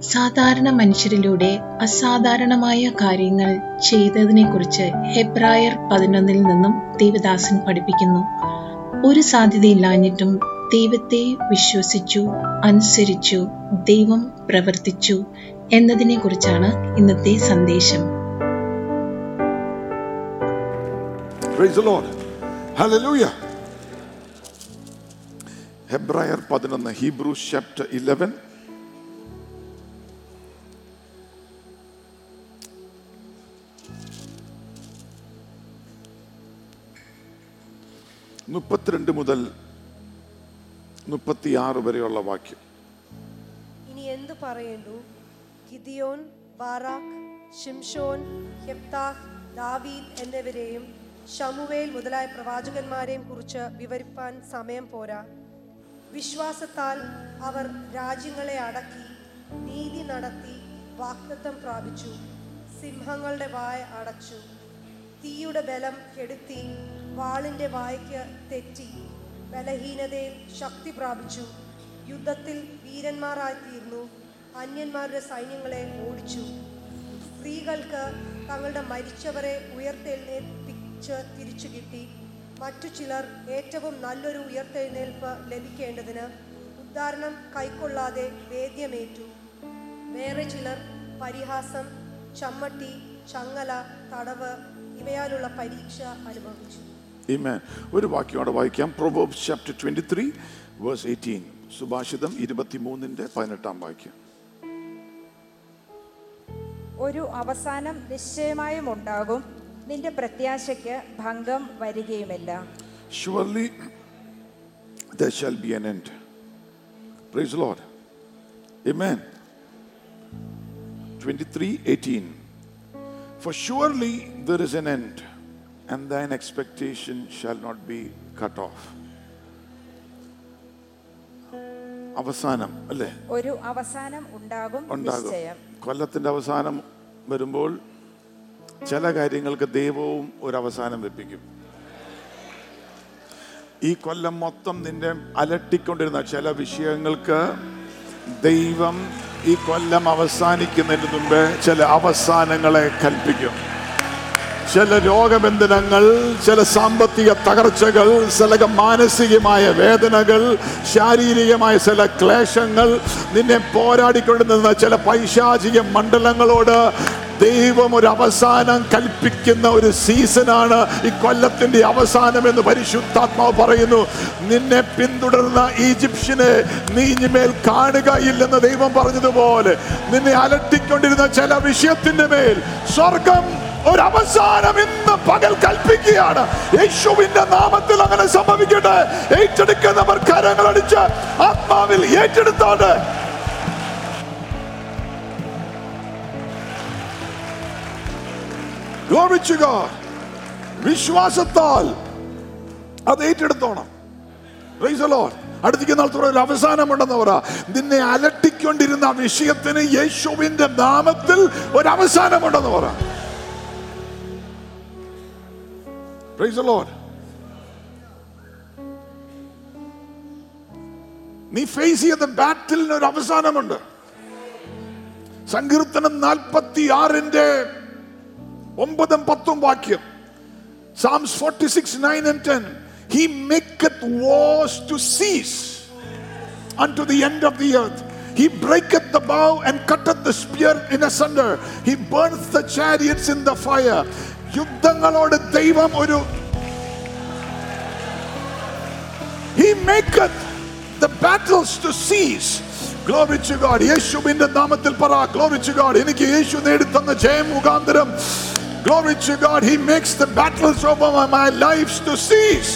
സാധാരണ മനുഷ്യരിലൂടെ അസാധാരണമായ കാര്യങ്ങൾ ചെയ്തതിനെക്കുറിച്ച് ഹെബ്രായർ പതിനൊന്നിൽ നിന്നും ദേവദാസൻ പഠിപ്പിക്കുന്നു ഒരു സാധ്യതയില്ലാഞ്ഞിട്ടും ദൈവത്തെ വിശ്വസിച്ചു അനുസരിച്ചു ദൈവം പ്രവർത്തിച്ചു എന്നതിനെക്കുറിച്ചാണ് ഇന്നത്തെ സന്ദേശം Praise the Lord. Hallelujah. ഹെബ്രായർ പതിനൊന്ന് ഹീബ്രൂസ് ചാപ്റ്റർ ഇലവൻ മുപ്പത്തിരണ്ട് മുതൽ മുപ്പത്തിയാറ് വരെയുള്ള വാക്യം ഇനി എന്തു പറയേണ്ടു ഗിദിയോൻ ബാറാഖ് ഷിംഷോൻ ഹെപ്താഹ് ദാവീദ് എന്നിവരെയും ഷമുവേൽ മുതലായ പ്രവാചകന്മാരെയും കുറിച്ച് വിവരിപ്പാൻ സമയം പോരാ വിശ്വാസത്താൽ അവർ രാജ്യങ്ങളെ അടക്കി നീതി നടത്തി വാക്തത്വം പ്രാപിച്ചു സിംഹങ്ങളുടെ വായ അടച്ചു തീയുടെ ബലം കെടുത്തി വാളിന്റെ വായ്ക്ക് തെറ്റി ബലഹീനതയിൽ ശക്തി പ്രാപിച്ചു യുദ്ധത്തിൽ വീരന്മാരായി തീർന്നു അന്യന്മാരുടെ സൈന്യങ്ങളെ ഓടിച്ചു സ്ത്രീകൾക്ക് തങ്ങളുടെ മരിച്ചവരെ ഉയർത്തെഴുന്നേൽപ്പിച്ച് തിരിച്ചു കിട്ടി മറ്റു ചിലർ ഏറ്റവും നല്ലൊരു ഉയർത്തെഴുന്നേൽപ്പ് ലഭിക്കേണ്ടതിന് ഉദ്ധാരണം കൈക്കൊള്ളാതെ വേദ്യമേറ്റു വേറെ ചിലർ പരിഹാസം ചമ്മട്ടി ചങ്ങല തടവ് ഇവയാലുള്ള പരീക്ഷ അനുഭവിച്ചു Amen. ഒരു വാക്യം അവിടെ വായിക്കാം Proverbs chapter twenty three verse eighteen സുഭാഷിതം ഇരുപത്തിമൂന്നിന്റെ പതിനെട്ടാം വാക്യം ഒരു അവസാനം നിശ്ചയമായും ഉണ്ടാകും നിന്റെ പ്രത്യാശയ്ക്ക് ഭംഗം വരികയുമില്ല Surely there shall be an end. Praise the Lord. Amen. 23 18. For surely there is an end, and thine expectation shall not be cut off. അവസാനം അല്ലേ ഒരു അവസാനം ഉണ്ടാകും ഉണ്ടാകും നിശ്ചയം കൊല്ലത്തിന്റെ അവസാനം വരുമ്പോൾ ചില കാര്യങ്ങൾക്ക് ദൈവവും ഒരു അവസാനം വെപ്പിക്കും ഈ കൊല്ലം മൊത്തം നിന്നെ അലട്ടിക്കൊണ്ടിരുന്ന ചില വിഷയങ്ങൾക്ക് ദൈവം ഈ കൊല്ലം അവസാനിക്കുന്നതിന് മുമ്പ് ചില അവസാനങ്ങളെ കൽപ്പിക്കും ചില രോഗബന്ധനങ്ങൾ ചില സാമ്പത്തിക തകർച്ചകൾ ചില മാനസികമായ വേദനകൾ ശാരീരികമായ ചില ക്ലേശങ്ങൾ നിന്നെ പോരാടിക്കൊണ്ടിരുന്ന ചില പൈശാചിക മണ്ഡലങ്ങളോട് ദൈവം ഒരു അവസാനം കൽപ്പിക്കുന്ന ഒരു സീസണാണ് ഈ കൊല്ലത്തിന്റെ അവസാനം എന്ന് പരിശുദ്ധാത്മാവ് പറയുന്നു നിന്നെ പിന്തുടർന്ന ഈജിപ്ഷ്യനെ നീ ഇനിമേൽ കാണുകയില്ലെന്ന് ദൈവം പറഞ്ഞതുപോലെ നിന്നെ അലട്ടിക്കൊണ്ടിരുന്ന ചില വിഷയത്തിന്റെ മേൽ സ്വർഗം ഒരു അവസാനം ഇന്ന് പകൽ കൽപ്പിക്കുകയാണ് യേശുവിന്റെ നാമത്തിൽ അങ്ങനെ സംഭവിക്കട്ടെ ഏറ്റെടുക്കുന്നവർ കരങ്ങളടിച്ച് ആത്മാവിൽ ഏറ്റെടുത്താണ് Glory to God. വിശ്വാസത്താൽ അത് ഏറ്റെടുത്തോണം Praise the Lord. അടുത്തേക്ക് നാളത്തോടെ ഒരു അവസാനമുണ്ടെന്ന് പറ നിന്നെ അലട്ടിക്കൊണ്ടിരുന്ന ആ വിഷയത്തിന് യേശുവിന്റെ നാമത്തിൽ ഒരു അവസാനമുണ്ടെന്ന് പറ Praise the Lord. നീ ഫേസ് ചെയ്ത ബാറ്റിലിന് ഒരു അവസാനമുണ്ട് സങ്കീർത്തനം നാൽപ്പത്തി ആറിന്റെ ഒമ്പതും പത്തും വാക്യം Psalms forty six nine and ten he maketh wars to cease unto the end of the earth. He breaketh the bow and cutteth the spear in asunder. He burneth the chariots in the fire. യുദ്ധങ്ങളോട് ദൈവം ഒരു He maketh the battles to cease. Glory to God. യേശുവിന്റെ നാമത്തിൽ പറ Glory to God. എനിക്ക് യേശു നേടിത്തന്ന ജയം മുഖാന്തരം Glory to God. He makes the battles over my, my lives to cease.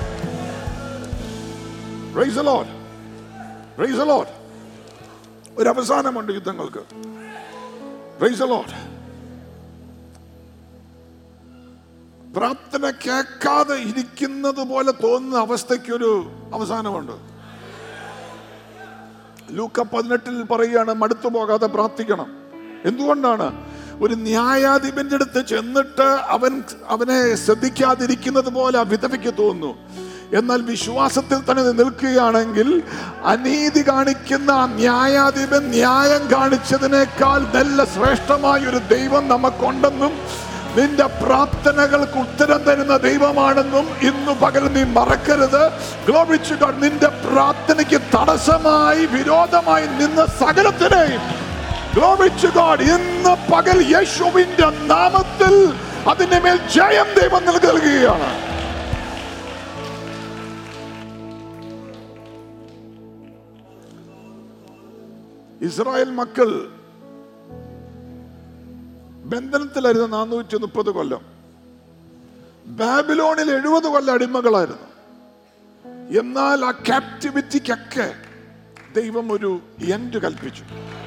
Praise the Lord. Praise the Lord. ഒരു അവസാനമുണ്ട് യുദ്ധങ്ങൾക്ക് Praise the Lord. പ്രാർത്ഥന കേൾക്കാതെ ഇരിക്കുന്നത് പോലെ തോന്നുന്ന അവസ്ഥയ്ക്ക് ഒരു അവസാനമുണ്ട് ലൂക്ക പതിനെട്ടിൽ പറയുകയാണ് മടുത്തു പോകാതെ പ്രാർത്ഥിക്കണം എന്തുകൊണ്ടാണ് ഒരു ന്യായാധിപന്റെ അടുത്ത് ചെന്നിട്ട് അവൻ അവനെ ശ്രദ്ധിക്കാതിരിക്കുന്നത് പോലെ ആ വിധവയ്ക്ക് തോന്നുന്നു എന്നാൽ വിശ്വാസത്തിൽ തന്നെ നീ നിൽക്കുകയാണെങ്കിൽ അനീതി കാണിക്കുന്ന ആ ന്യായാധിപൻ ന്യായം കാണിച്ചതിനേക്കാൾ നല്ല ശ്രേഷ്ഠമായ ഒരു ദൈവം നമുക്കുണ്ടെന്നും നിന്റെ പ്രാർത്ഥനകൾക്ക് ഉത്തരം തരുന്ന ദൈവമാണെന്നും ഇന്ന് പകൽ നീ മറക്കരുത് ഗ്ലോറിച്ചു നിന്റെ പ്രാർത്ഥനയ്ക്ക് തടസ്സമായി വിരോധമായി നിന്ന സകലത്തിനെയും ഗ്ലോറിച്ചു ഗോഡ് ഇന്ന് പകൽ യേശുവിന്റെ നാമത്തിൽ അതിന്റെ മേൽ ജയം ദൈവം നൽകുകയാണ് ഇസ്രായേൽ മക്കൾ ബന്ധനത്തിലായിരുന്നു നാനൂറ്റി മുപ്പത് കൊല്ലം ബാബിലോണിൽ എഴുപത് കൊല്ലം അടിമകളായിരുന്നു എന്നാൽ ആ ക്യാപ്റ്റിവിറ്റിക്കൊക്കെ ദൈവം ഒരു എൻഡ് കൽപ്പിച്ചു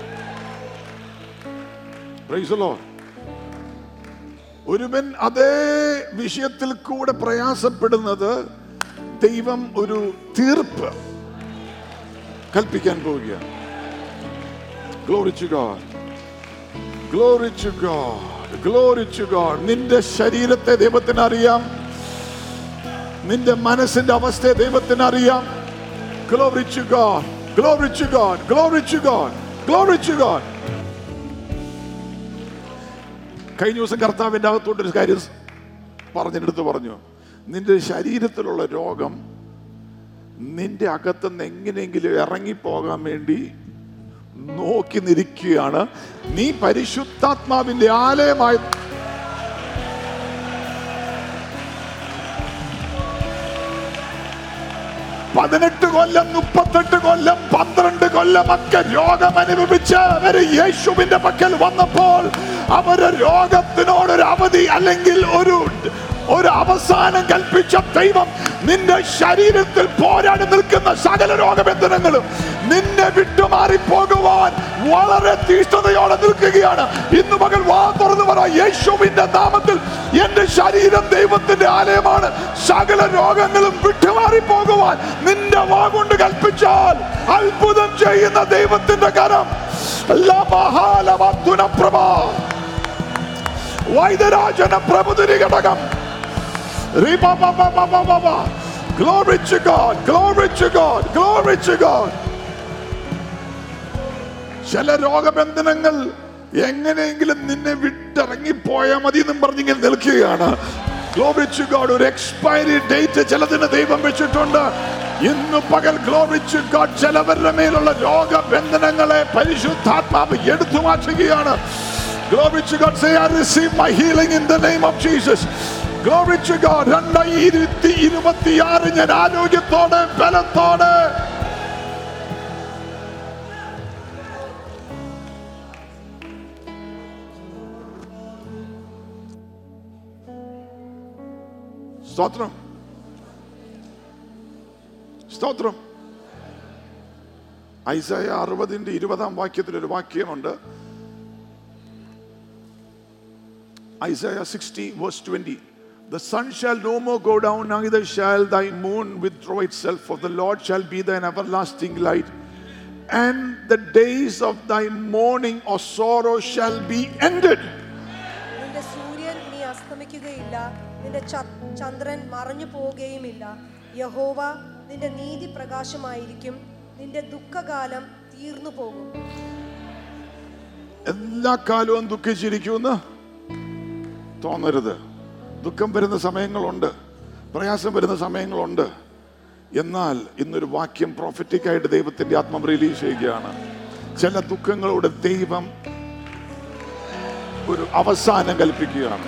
Praise the Lord. ഒരുവൻ അതേ വിഷയത്തിൽ കൂടെ പ്രയാസപ്പെടുന്നത് ദൈവം ഒരു തീർപ്പ് കൽപ്പിക്കാൻ പോവുകയാണ് Glory to God. Glory to God. Glory to God. നിന്റെ ശരീരത്തെ ദൈവത്തിന് അറിയാം നിന്റെ മനസ്സിന്റെ അവസ്ഥയെ ദൈവത്തിന് അറിയാം Glory to God. Glory to God. Glory to God. Glory to God. കഴിഞ്ഞ ദിവസം കർത്താവിൻ്റെ അകത്തോട്ടൊരു കാര്യം പറഞ്ഞെടുത്ത് പറഞ്ഞു നിന്റെ ശരീരത്തിലുള്ള രോഗം നിന്റെ അകത്തുനിന്ന് എങ്ങനെയെങ്കിലും ഇറങ്ങിപ്പോകാൻ വേണ്ടി നോക്കി നിൽക്കുകയാണ് നീ പരിശുദ്ധാത്മാവിന്റെ ആലയമായി പതിനെട്ട് കൊല്ലം മുപ്പത്തെട്ട് കൊല്ലം പന്ത്രണ്ട് കൊല്ലം ഒക്കെ രോഗം അനുഭവിച്ച് അവര് യേശുവിന്റെ പക്കൽ വന്നപ്പോൾ അവര് രോഗത്തിനോടൊരു അവധി അല്ലെങ്കിൽ ഒരു ഒരു അവസാനം കൽപ്പിച്ച ദൈവം നിന്റെ ശരീരത്തിൽ പോരാടി നിൽക്കുന്ന സകല രോഗബന്ധനങ്ങളും നിന്നെ വിട്ടുമാറി പോകുവാൻ വളരെ തീഷ്ണതയോടെ നിൽക്കുകയാണ് ഇന്ന് പകൽ വാ തുറന്നു പറ യേശുവിന്റെ നാമത്തിൽ എന്റെ ശരീരം ദൈവത്തിന്റെ ആലയമാണ് സകല രോഗങ്ങളും വിട്ടുമാറി പോകുവാൻ നിന്റെ വാ കൊണ്ട് കൽപ്പിച്ചാൽ അത്ഭുതം ചെയ്യുന്ന ദൈവത്തിന്റെ കരം ലമഹാലമധുന പ്രഭ വൈദ്യരാജന പ്രഭുതിരി ഘടകം Glory to God, glory to God, glory to God. ചില രോഗബന്ധനങ്ങൾ എങ്ങനെയെങ്കിലും നിന്നെ വിട്ടിറങ്ങിപ്പോയാൽ മതി എന്നും പറഞ്ഞിങ്ങനെ നിൽക്കുകയാണ് Glory to God. ഒരു എക്സ്പയറി ഡേറ്റ് ചിലതിന് ദൈവം വെച്ചിട്ടുണ്ട് ഇന്ന് പകൽ Glory to God. ചിലവരുടെ മേലുള്ള രോഗബന്ധനങ്ങളെ പരിശുദ്ധാത്മാവ് എടുത്തു മാറ്റുകയാണ് Glory to God. Say, I receive my healing in the name of Jesus. Glory to God. രണ്ടായിരത്തി ഇരുപത്തിയാറ് ഞാൻ ആരോഗ്യത്തോടെ ബലത്തോടെ സ്തോത്രം സ്തോത്രം ഐസയ അറുപതിന്റെ ഇരുപതാം വാക്യത്തിൽ ഒരു വാക്യമുണ്ട് Isaiah 60, verse 20. The sun shall no more go down, neither shall thy moon withdraw itself, for the Lord shall be thine everlasting light. And the days of thy mourning or sorrow shall be ended. നിന്റെ സൂര്യൻ നീ അസ്തമിക്കുകയില്ല നിന്റെ ച- ചന്ദ്രൻ മറഞ്ഞു പോവുകയുമില്ല യഹോവ നിന്റെ നീതി പ്രകാശമായിരിക്കും നിന്റെ ദുഃഖകാലം തീർന്നു പോകും എല്ലാ കാലവും ദുഃഖിച്ചിരിക്കുമെന്ന് തോന്നരുത് ദുഃഖം വരുന്ന സമയങ്ങളുണ്ട് പ്രയാസം വരുന്ന സമയങ്ങളുണ്ട് എന്നാൽ ഇന്നൊരു വാക്യം prophetic ആയിട്ട് ദൈവത്തിന്റെ ആത്മം റിലീസ് ചെയ്യുകയാണ് ചില ദുഃഖങ്ങളോട് ദൈവം ഒരു അവസാനം കൽപ്പിക്കുകയാണ്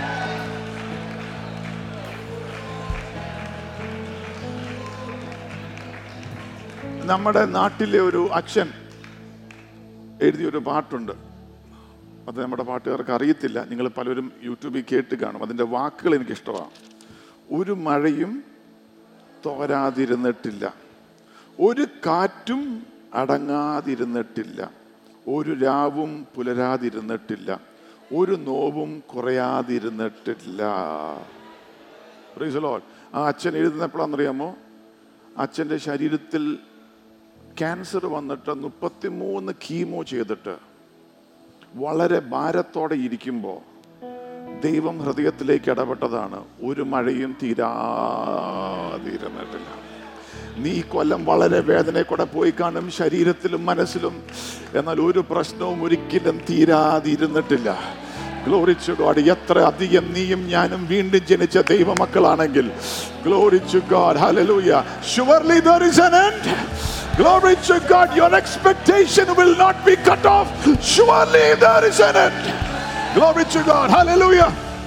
നമ്മുടെ നാട്ടിലെ ഒരു അച്ഛൻ എഴുതിയൊരു പാട്ടുണ്ട് അത് നമ്മുടെ പാട്ടുകാർക്ക് അറിയത്തില്ല നിങ്ങൾ പലരും യൂട്യൂബിൽ കേട്ട് കാണും അതിൻ്റെ വാക്കുകൾ എനിക്ക് ഇഷ്ടമാണ് ഒരു മഴയും തോരാതിരുന്നിട്ടില്ല ഒരു കാറ്റും അടങ്ങാതിരുന്നിട്ടില്ല ഒരു രാവും പുലരാതിരുന്നിട്ടില്ല ഒരു നോവും കുറയാതിരുന്നിട്ടില്ല Praise the Lord. ആ അച്ഛൻ എഴുതുന്നപ്പോഴാണെന്നറിയാമോ അച്ഛൻ്റെ ശരീരത്തിൽ ക്യാൻസർ വന്നിട്ട് മുപ്പത്തിമൂന്ന് കീമോ ചെയ്തിട്ട് വളരെ ഭാരത്തോടെ ഇരിക്കുമ്പോൾ ദൈവം ഹൃദയത്തിലേക്ക് ഇടപെട്ടതാണ് ഒരു മഴയും തീരാതിരുന്നിട്ടില്ല തീരുന്നിട്ടില്ല നീ ഈ കൊല്ലം വളരെ വേദന കൂടെ പോയി കാണും ശരീരത്തിലും മനസ്സിലും എന്നാൽ ഒരു പ്രശ്നവും ഒരിക്കലും തീരാതിരുന്നിട്ടില്ല ഗ്ലോറിച്ചു ഗോഡ് എത്ര അധികം നീയും ഞാനും വീണ്ടും ജനിച്ച ദൈവമക്കളാണെങ്കിൽ glory to God hallelujah surely there is an end glory to god your expectation will not be cut off surely there is an end glory to god hallelujah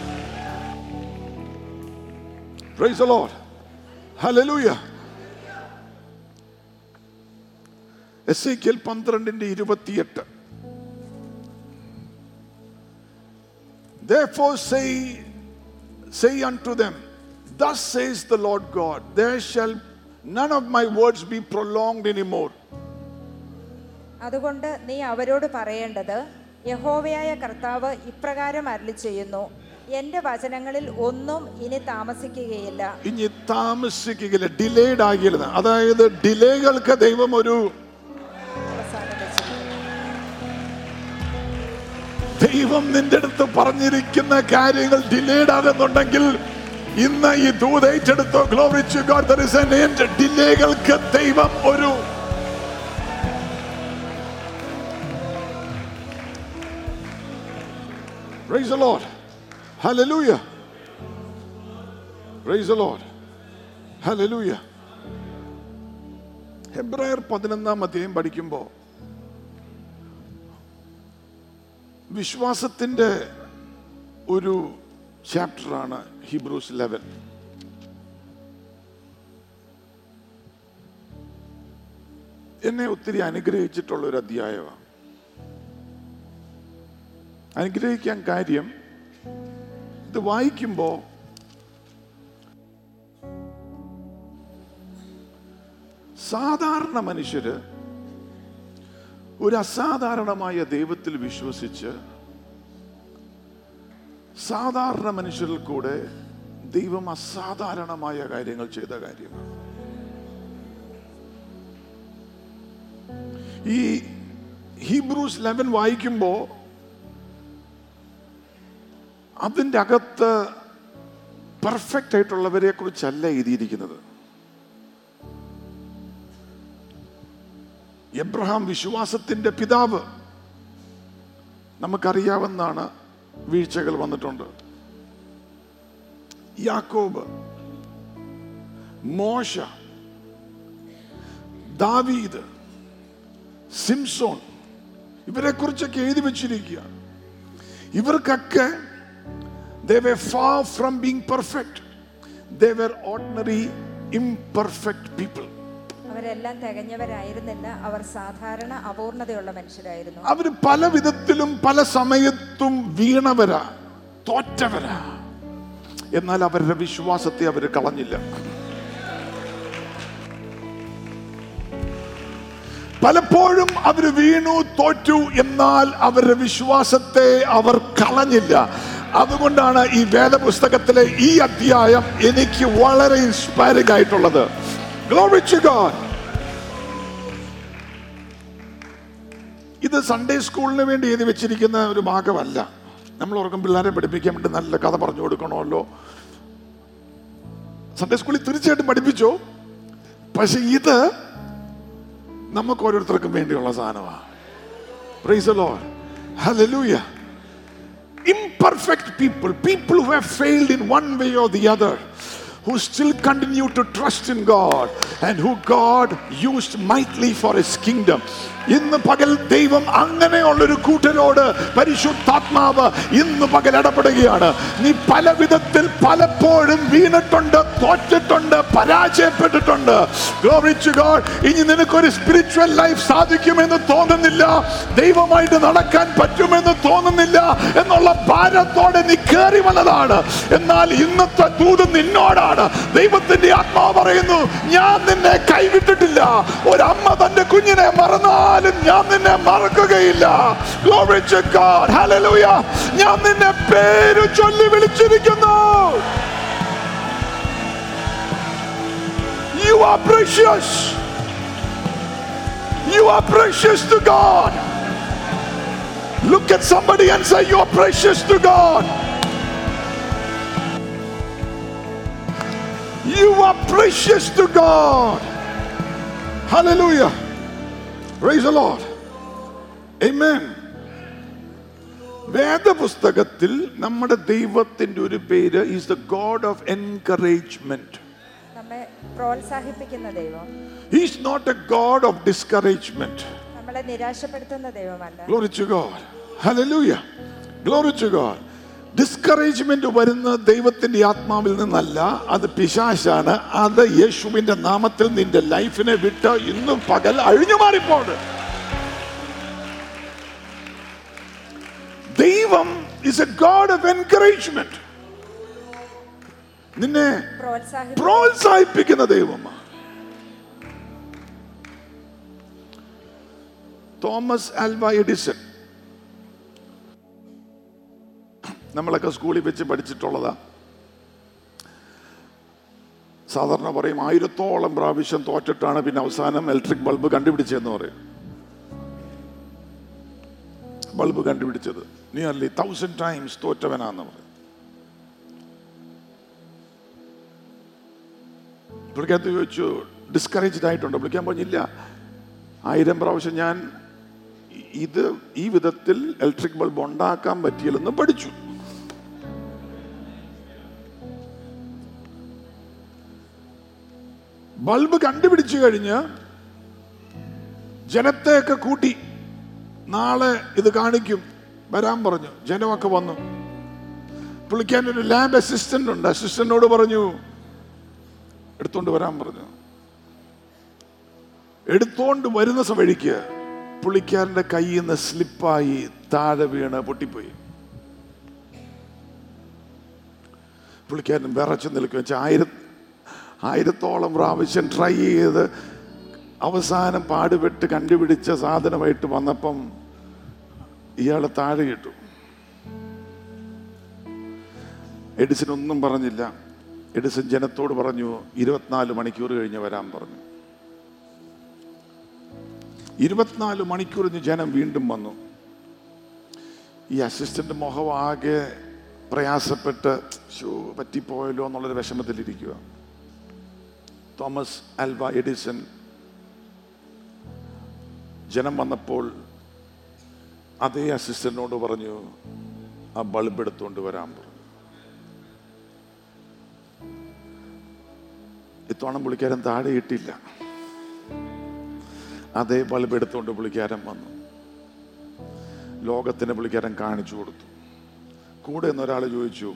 praise the lord hallelujah Ezekiel പന്ത്രണ്ടിന്റെ ഇരുപത്തിയെട്ട് Therefore say, say unto them, Thus says the Lord God, there shall none of my words be prolonged anymore. അതുകൊണ്ട് നീ അവരോട് പറയേണ്ടത് യഹോവയായ കർത്താവ് ഇപ്രകാരം അരുളി ചെയ്യുന്നു എൻ്റെ വചനങ്ങളിൽ ഒന്നും ഇനി താമസിക്കുകയില്ല ഇനി താമസിക്കുകയില്ല ഡിലേഡ് ആകില്ല അതായത് ഡിലേകൾക്ക് ദൈവം ഒരു അവസാനം വെച്ചിരിക്കുന്നു ദൈവം നിന്റെ അടുത്ത് പറഞ്ഞിരിക്കുന്ന കാര്യങ്ങൾ ഡിലേഡ് ആകുന്നുണ്ടെങ്കിൽ ഇന്ന് ഈ ദൂത് ഏറ്റെടുത്തോ glory to God there is an end ഡിലേകൾക്ക് ദൈവം ഒരു Praise the Lord. Hallelujah. Praise the Lord. Hallelujah. ഹെബ്രായർ പതിനൊന്നാം അധ്യായം പഠിക്കുമ്പോൾ വിശ്വാസത്തിന്റെ ഒരു ചാപ്റ്ററാണ് ഹിബ്രൂസ് ലെവൻ എന്നെ ഒത്തിരി അനുഗ്രഹിച്ചിട്ടുള്ള ഒരു അധ്യായമാണ് അനുഗ്രഹിക്കാൻ കാര്യം ഇത് വായിക്കുമ്പോൾ സാധാരണ മനുഷ്യര് ഒരു അസാധാരണമായ ദൈവത്തിൽ വിശ്വസിച്ച് സാധാരണ മനുഷ്യരിൽ കൂടെ ദൈവം അസാധാരണമായ കാര്യങ്ങൾ ചെയ്ത കാര്യമാണ് ഈ ഹീബ്രൂസ് ലെവൻ വായിക്കുമ്പോൾ അതിൻ്റെ അകത്ത് പെർഫെക്റ്റ് ആയിട്ടുള്ളവരെ കുറിച്ചല്ല എഴുതിയിരിക്കുന്നത് എബ്രഹാം വിശ്വാസത്തിന്റെ പിതാവ് നമുക്കറിയാവുന്നതാണ് വീഴ്ചകൾ വന്നിട്ടുണ്ട് യാക്കോബ് മോശ ദാവീദ് സിംസോൺ ഇവരെ കുറിച്ചൊക്കെ എഴുതി വെച്ചിരിക്കുക ഇവർക്കൊക്കെ they were far from being perfect they were ordinary imperfect people അവരെല്ലാം തികഞ്ഞവരായിരുന്നില്ല അവർ സാധാരണ അപൂർണതയുള്ള മനുഷ്യരായിരുന്നു അവര് പല വിധത്തിലും പല സമയത്തും വീണവരാ തോറ്റവരാ എന്നാൽ അവരുടെ വിശ്വാസത്തെ അവർ കളഞ്ഞില്ല പലപ്പോഴും അവർ വീണു തോറ്റു എന്നാൽ അവരുടെ വിശ്വാസത്തെ അവർ കളഞ്ഞില്ല അതുകൊണ്ടാണ് ഈ വേദപുസ്തകത്തിലെ ഈ അധ്യായം എനിക്ക് വളരെ ഇൻസ്പയറിംഗ് ആയിട്ടുള്ളത് Glory to God. ഇത് സൺഡേ സ്കൂളിന് വേണ്ടി എഴുതി വെച്ചിരിക്കുന്ന ഒരു ഭാഗമല്ല നമ്മൾ ഓർക്കും പിള്ളേരെ പഠിപ്പിക്കാൻ വേണ്ടി നല്ല കഥ പറഞ്ഞു കൊടുക്കണമല്ലോ സൺഡേ സ്കൂളിൽ തീർച്ചയായിട്ടും പഠിപ്പിച്ചോ പക്ഷെ ഇത് നമുക്ക് ഓരോരുത്തർക്കും വേണ്ടിയുള്ള സാധനമാണ് Praise the Lord. Hallelujah. Imperfect people, people who have failed in one way or the other, who still continue to trust in God and who God used mightily for his kingdom. ഇന്ന് പകൽ ദൈവം അങ്ങനെയുള്ളൊരു കൂട്ടരോട് പരിശുദ്ധാത്മാവ് ഇന്ന് പകൽ ഇടപെടുകയാണ് നീ പല വിധത്തിൽ പലപ്പോഴും വീണിട്ടുണ്ട് തോറ്റിട്ടുണ്ട് പരാജയപ്പെട്ടിട്ടുണ്ട് Glory to God. ഇനി നിനക്കൊരു സ്പിരിച്വൽ ലൈഫ് സാധിക്കുമെന്ന് തോന്നുന്നില്ല ദൈവമായിട്ട് നടക്കാൻ പറ്റുമെന്ന് തോന്നുന്നില്ല എന്നുള്ള ഭാരത്തോടെ നീ കയറി വന്നതാണ് എന്നാൽ ഇന്നത്തെ ദൂത് നിന്നോടാണ് ദൈവത്തിന്റെ ആത്മാവ് പറയുന്നു ഞാൻ നിന്നെ കൈവിട്ടിട്ടില്ല ഒരമ്മ തന്റെ കുഞ്ഞിനെ മറന്നാലും ഞാൻ നിന്നെ മറക്കുകയില്ല Glory to God. Hallelujah. ഞാൻ നിന്നെ പേര് ചൊല്ലി വിളിച്ചിരിക്കുന്നു You are precious. You are precious to God. Look at somebody and say, You are precious to God. You you are precious to God. Hallelujah. Praise the Lord. Amen. വേദപുസ്തകത്തിൽ നമ്മുടെ ദൈവത്തിന്റെ ഒരു പേര് is the God of encouragement നമ്മെ പ്രോത്സാഹിപ്പിക്കുന്ന ദൈവം he's not a God of discouragement നമ്മളെ നിരാശപ്പെടുത്തുന്ന ദൈവമല്ല Glory to God. Hallelujah. Glory to God. Discouragement വരുന്ന ദൈവത്തിന്റെ ആത്മാവിൽ നിന്നല്ല അത് പിശാശാണ് അത് യേശുവിന്റെ നാമത്തിൽ നിന്റെ ലൈഫിനെ വിട്ട് ഇന്നും പകൽ അഴിഞ്ഞു മാറിപ്പോണ് ദൈവം is a God of encouragement നിന്നെ പ്രോത്സാഹിപ്പിക്കുന്ന പ്രോത്സാഹിപ്പിക്കുന്ന ദൈവമാണ് തോമസ് ആൽവ എഡിസൺ നമ്മളൊക്കെ സ്കൂളിൽ വെച്ച് പഠിച്ചിട്ടുള്ളതാ സാധാരണ പറയും ആയിരത്തോളം പ്രാവശ്യം തോറ്റിട്ടാണ് പിന്നെ അവസാനം ഇലക്ട്രിക് ബൾബ് കണ്ടുപിടിച്ചതെന്ന് പറയും ബൾബ് കണ്ടുപിടിച്ചത് നിയർലി തൗസൻഡ് ടൈംസ് തോറ്റവനാന്ന് പറയും പുള്ളിക്കകത്ത് ചോദിച്ചു ഡിസ്കറേജ്ഡ് ആയിട്ടുണ്ടോ പുള്ളിക്കാൻ പറഞ്ഞില്ല ആയിരം പ്രാവശ്യം ഞാൻ ഇ- ഇത് ഈ വിധത്തിൽ ഇലക്ട്രിക് ബൾബ് ഉണ്ടാക്കാൻ പറ്റിയില്ലെന്ന് പഠിച്ചു ബൾബ് കണ്ടുപിടിച്ചു കഴിഞ്ഞ് ജനത്തെയൊക്കെ കൂട്ടി നാളെ ഇത് കാണിക്കും വരാൻ പറഞ്ഞു ജനമൊക്കെ വന്നു പുള്ളിക്കാൻ ഒരു ലാബ് അസിസ്റ്റന്റ് ഉണ്ട് അസിസ്റ്റന്റിനോട് പറഞ്ഞു എടുത്തോണ്ട് വരാൻ പറഞ്ഞു എടുത്തോണ്ട് വരുന്ന സ- വഴിക്ക് പുള്ളിക്കാരന്റെ കയ്യിൽ നിന്ന് സ്ലിപ്പായി താഴെ വീണ് പൊട്ടിപ്പോയി പുള്ളിക്കാരൻ വിറച്ചു നിൽക്കും വെച്ചാൽ ആയിര ആയിരത്തോളം പ്രാവശ്യം ട്രൈ ചെയ്ത് അവസാനം പാടുപെട്ട് കണ്ടുപിടിച്ച സാധനമായിട്ട് വന്നപ്പം ഇയാളെ താഴെ ഇട്ടു എഡിസൺ ഒന്നും പറഞ്ഞില്ല എഡിസൺ ജനത്തോട് പറഞ്ഞു ഇരുപത്തിനാല് മണിക്കൂർ കഴിഞ്ഞ് വരാൻ പറഞ്ഞു ഇരുപത്തിനാല് മണിക്കൂറിന് ജനം വീണ്ടും വന്നു ഈ അസിസ്റ്റന്റ് മുഖം ആകെ പ്രയാസപ്പെട്ട് ശോ പറ്റിപ്പോയല്ലോ എന്നുള്ളൊരു വിഷമത്തിലിരിക്കുക തോമസ് ആൽവ എഡിസൺ ജനം വന്നപ്പോൾ അതേ അസിസ്റ്റന്റിനോട് പറഞ്ഞു ആ ബൾബ് എടുത്തുകൊണ്ട് വരാൻ പറഞ്ഞു ഇത്തവണ പുള്ളിക്കാരൻ താഴെ ഇട്ടില്ല അതേ ബൾബ് എടുത്തുകൊണ്ട് പുള്ളിക്കാരൻ വന്നു ലോകത്തിന് പുള്ളിക്കാരൻ കാണിച്ചു കൊടുത്തു കൂടെ എന്നൊരാൾ ചോദിച്ചു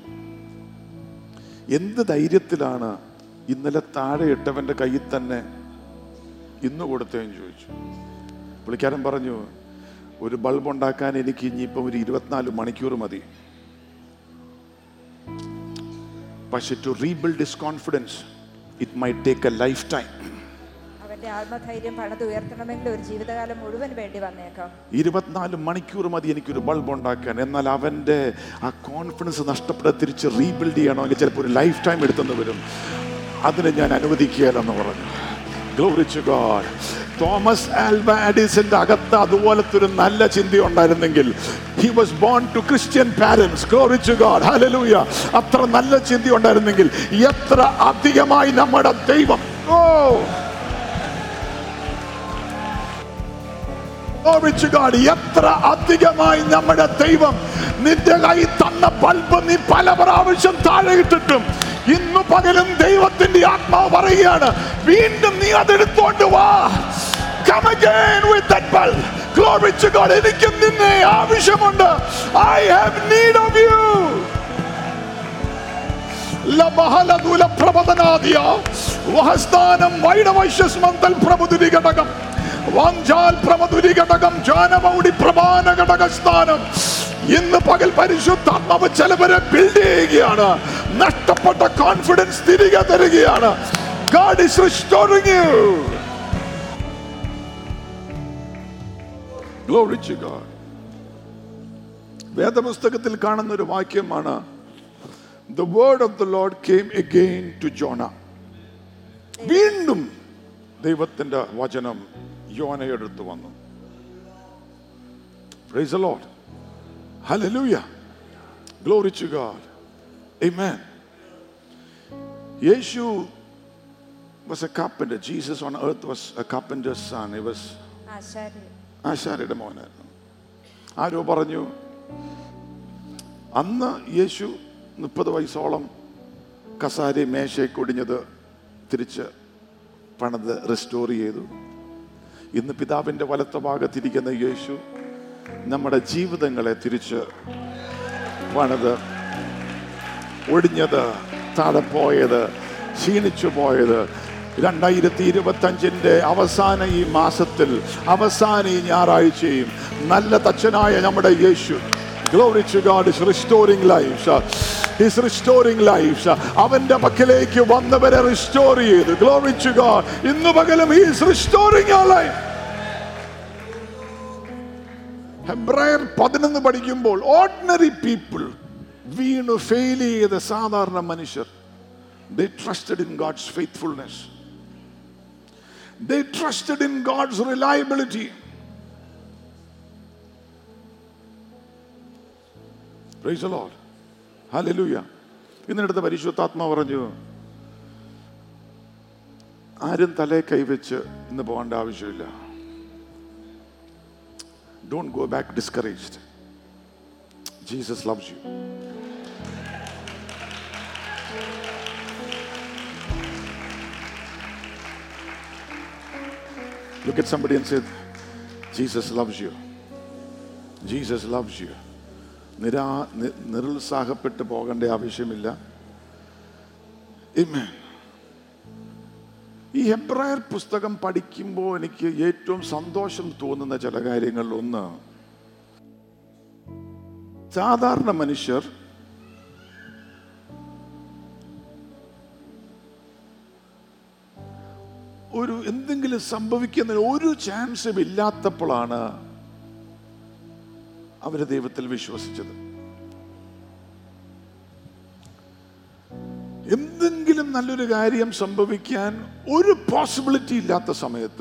എന്ത് ധൈര്യത്തിലാണ് ഇന്നലെ താഴെ ഇട്ടവന്റെ കയ്യിൽ തന്നെ ഇന്ന് കൊടുത്തതെന്ന് ചോദിച്ചു പുള്ളിക്കാരൻ പറഞ്ഞു ഒരു ബൾബ് ഉണ്ടാക്കാൻ എനിക്ക് ഇനിയിപ്പം ഒരു ഇരുപത്തിനാല് മണിക്കൂർ മതി പക്ഷെ to rebuild this confidence it may take a lifetime അവന്റെ ആത്മധൈര്യം പണിതുയർത്തണമെങ്കിൽ ഒരു ജീവിതകാലം മുഴുവൻ വേണ്ടി വന്നേക്കാം ഇരുപത്തിനാല് മണിക്കൂർ മതി എനിക്കൊരു ബൾബ് ഉണ്ടാക്കാൻ എന്നാൽ അവൻ്റെ ആ കോൺഫിഡൻസ് നഷ്ടപ്പെടാൻ തിരിച്ച് റീബിൽഡ് ചെയ്യണമെങ്കിൽ ചിലപ്പോൾ ഒരു ലൈഫ് ടൈം എടുത്തെന്ന് വരും അതിനെ ഞാൻ അനുവദിക്കുകയല്ലെന്ന് പറഞ്ഞു ഗ്ലോറിച്ചു ഗോഡ് തോമസ് ആൽവ അഡിസന്റെ അകത്ത് അതുപോലത്തെ ഒരു നല്ല ചിന്ത ഉണ്ടായിരുന്നെങ്കിൽ he was born to Christian parents glory to God hallelujah അത്ര നല്ല ചിന്ത ഉണ്ടായിരുന്നെങ്കിൽ എത്ര അധികമായി നമ്മുടെ ദൈവം ഓ Glory to God. എത്ര അധികമായി നമ്മുടെ ദൈവം നിന്റെ കൈ തന്ന ബൾബ് നീ പല പ്രാവശ്യം താഴെ ഇട്ടിട്ടും ഇന്നു പകലും ദൈവത്തിന്റെ ആത്മാവ് പറയുകയാണ് വീണ്ടും നീ അതെടുത്തോണ്ട് വാ Come again with that bulb. Glory to God. എനിക്കും നിന്നെ ആവശ്യമുണ്ട് I have need of you. ലബഹലദുല പ്രബദനാദിയ വഹസ്ഥാനം വൈഡവൈശ്യസ്മന്തൽ പ്രബുദുരി ഘടകം വാഞ്ചാൽ പ്രമധുരി ഘടകം ജാനമൗടി പ്രമാണ ഘടക സ്ഥാനം ഇന്ന് പകൽ പരിശുദ്ധാത്മാവ് ചിലവരെ ബിൽഡ് ചെയ്യുകയാണ് നഷ്ടപ്പെട്ട കോൺഫിഡൻസ് തിരികെ തരികയാണ് God is restoring you. Glory to God. വേദപുസ്തകത്തിൽ കാണുന്ന ഒരു വാക്യമാണ് the word of the Lord came again to Jonah. വീണ്ടും ദൈവത്തിന്റെ വചനം യോനയെടുത്ത് വന്നു Praise the Lord. Hallelujah. Glory to God. Amen. Yeshu was a carpenter. Jesus on earth was a carpenter's son. He was ആശാരി ആശാരിയുടെ മോനായിരുന്നു ആരോ പറഞ്ഞു അന്ന് യേശു മുപ്പത് വയസ്സോളം കസാരി മേശയൊക്കെ ഒടിഞ്ഞത് തിരിച്ച് പണിത് റെസ്റ്റോർ ചെയ്തു ഇന്ന് പിതാവിൻ്റെ വലത്ത ഭാഗത്തിരിക്കുന്ന യേശു നമ്മുടെ ജീവിതങ്ങളെ തിരിച്ച് പണിത് ഒടിഞ്ഞത് താഴെ പോയത് ക്ഷീണിച്ചു പോയത് രണ്ടായിരത്തി ഇരുപത്തഞ്ചിന്റെ അവസാന ഈ മാസത്തിൽ അവസാന ഈ ഞായറാഴ്ചയും നല്ല തച്ചനായ നമ്മുടെ യേശു Glory to God is restoring lives. He's restoring lives. അവന്റെ പക്കലേക്ക് വന്നവരെ റിസ്റ്റോർ ചെയ്തു Glory to God. ഇന്ന് പകലും he is restoring your life. ഹെബ്രായർ പതിനൊന്ന് പഠിക്കുമ്പോൾ ഓർഡിനറി പീപ്പിൾ വീണു ഫെയിൽ ചെയ്ത സാധാരണ മനുഷ്യർ they trusted in God's faithfulness they trusted in God's reliability Praise the Lord. Hallelujah. ഇന്നിടത്ത് പരിശുദ്ധാത്മ പറഞ്ഞു ആരും തലേ കൈവച്ച് ഇന്ന് പോകേണ്ട ആവശ്യമില്ല Don't go back discouraged. Jesus loves you. Look at somebody and say, Jesus loves you. Jesus loves you. നിരാ നി- നിരുത്സാഹപ്പെട്ട് പോകേണ്ട ആവശ്യമില്ല Amen. ഈ ഹെബ്രായർ പുസ്തകം പഠിക്കുമ്പോൾ എനിക്ക് ഏറ്റവും സന്തോഷം തോന്നുന്ന ചില കാര്യങ്ങളിൽ ഒന്ന് സാധാരണ മനുഷ്യർ ഒരു എന്തെങ്കിലും സംഭവിക്കുന്നതിന് ഒരു ചാൻസും ഇല്ലാത്തപ്പോഴാണ് അവര് ദൈവത്തിൽ വിശ്വസിച്ചത് എന്തെങ്കിലും നല്ലൊരു കാര്യം സംഭവിക്കാൻ ഒരു പോസിബിലിറ്റി ഇല്ലാത്ത സമയത്ത്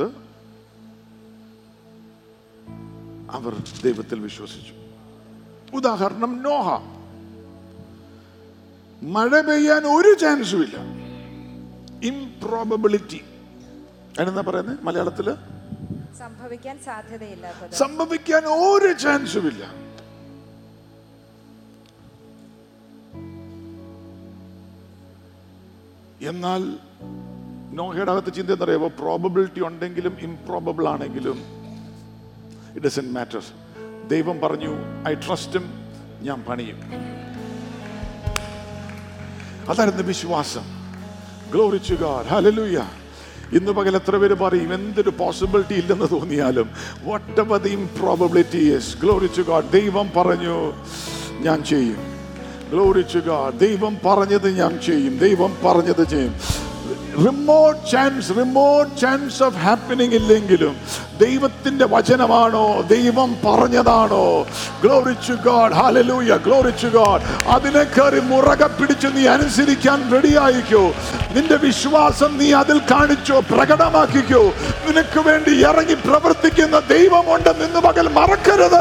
അവർ ദൈവത്തിൽ വിശ്വസിച്ചു ഉദാഹരണം നോഹ മഴ പെയ്യാൻ ഒരു ചാൻസും ഇല്ല ഇംപ്രോബിലിറ്റി അതിനെന്താ പറയുന്നത് മലയാളത്തില് സംഭവിക്കാൻ സാധ്യതയില്ലാത്തത് സംഭവിക്കാൻ ഒരു ചാൻസും ഇല്ല എന്നാൽ നോഹയുടെ അകത്ത് ചിന്ത എന്താ പറയുക പ്രോബബിലിറ്റി ഉണ്ടെങ്കിലും ഇംപ്രോബിൾ ആണെങ്കിലും ഇറ്റ് ഡസൻ മാറ്റർ ദൈവം പറഞ്ഞു ഐ ട്രസ്റ്റും ഞാൻ പണിയും അതായിരുന്നു വിശ്വാസം ഗ്ലോറിച്ചു ഗാഡ് ഹല്ലേലൂയ ഇന്ന് പകൽ എത്ര പേര് പറയും എന്തൊരു പോസിബിലിറ്റി ഇല്ലെന്ന് തോന്നിയാലും whatever the improbability yes glory to God ദൈവം പറഞ്ഞു ഞാൻ ചെയ്യും ഗ്ലോറിച്ചു ഗാഡ് ദൈവം പറഞ്ഞത് ഞാൻ ചെയ്യും ദൈവം പറഞ്ഞത് ചെയ്യും remote chance remote chance of happening ഇല്ലെങ്കിലും ദൈവത്തിന്റെ വചനമാണോ ദൈവം പറഞ്ഞതാണോ glory to God hallelujah glory to God അതിനെ കയറി മുറകെ പിടിച്ച് നീ അനുസരിക്കാൻ റെഡിയായിക്കോ നിന്റെ വിശ്വാസം നീ അതിൽ കാണിച്ചോ പ്രകടമാക്കിക്കോ നിനക്ക് വേണ്ടി ഇറങ്ങി പ്രവർത്തിക്കുന്ന ദൈവമുണ്ടെന്ന് ഇന്ന് പകൽ മറക്കരുത്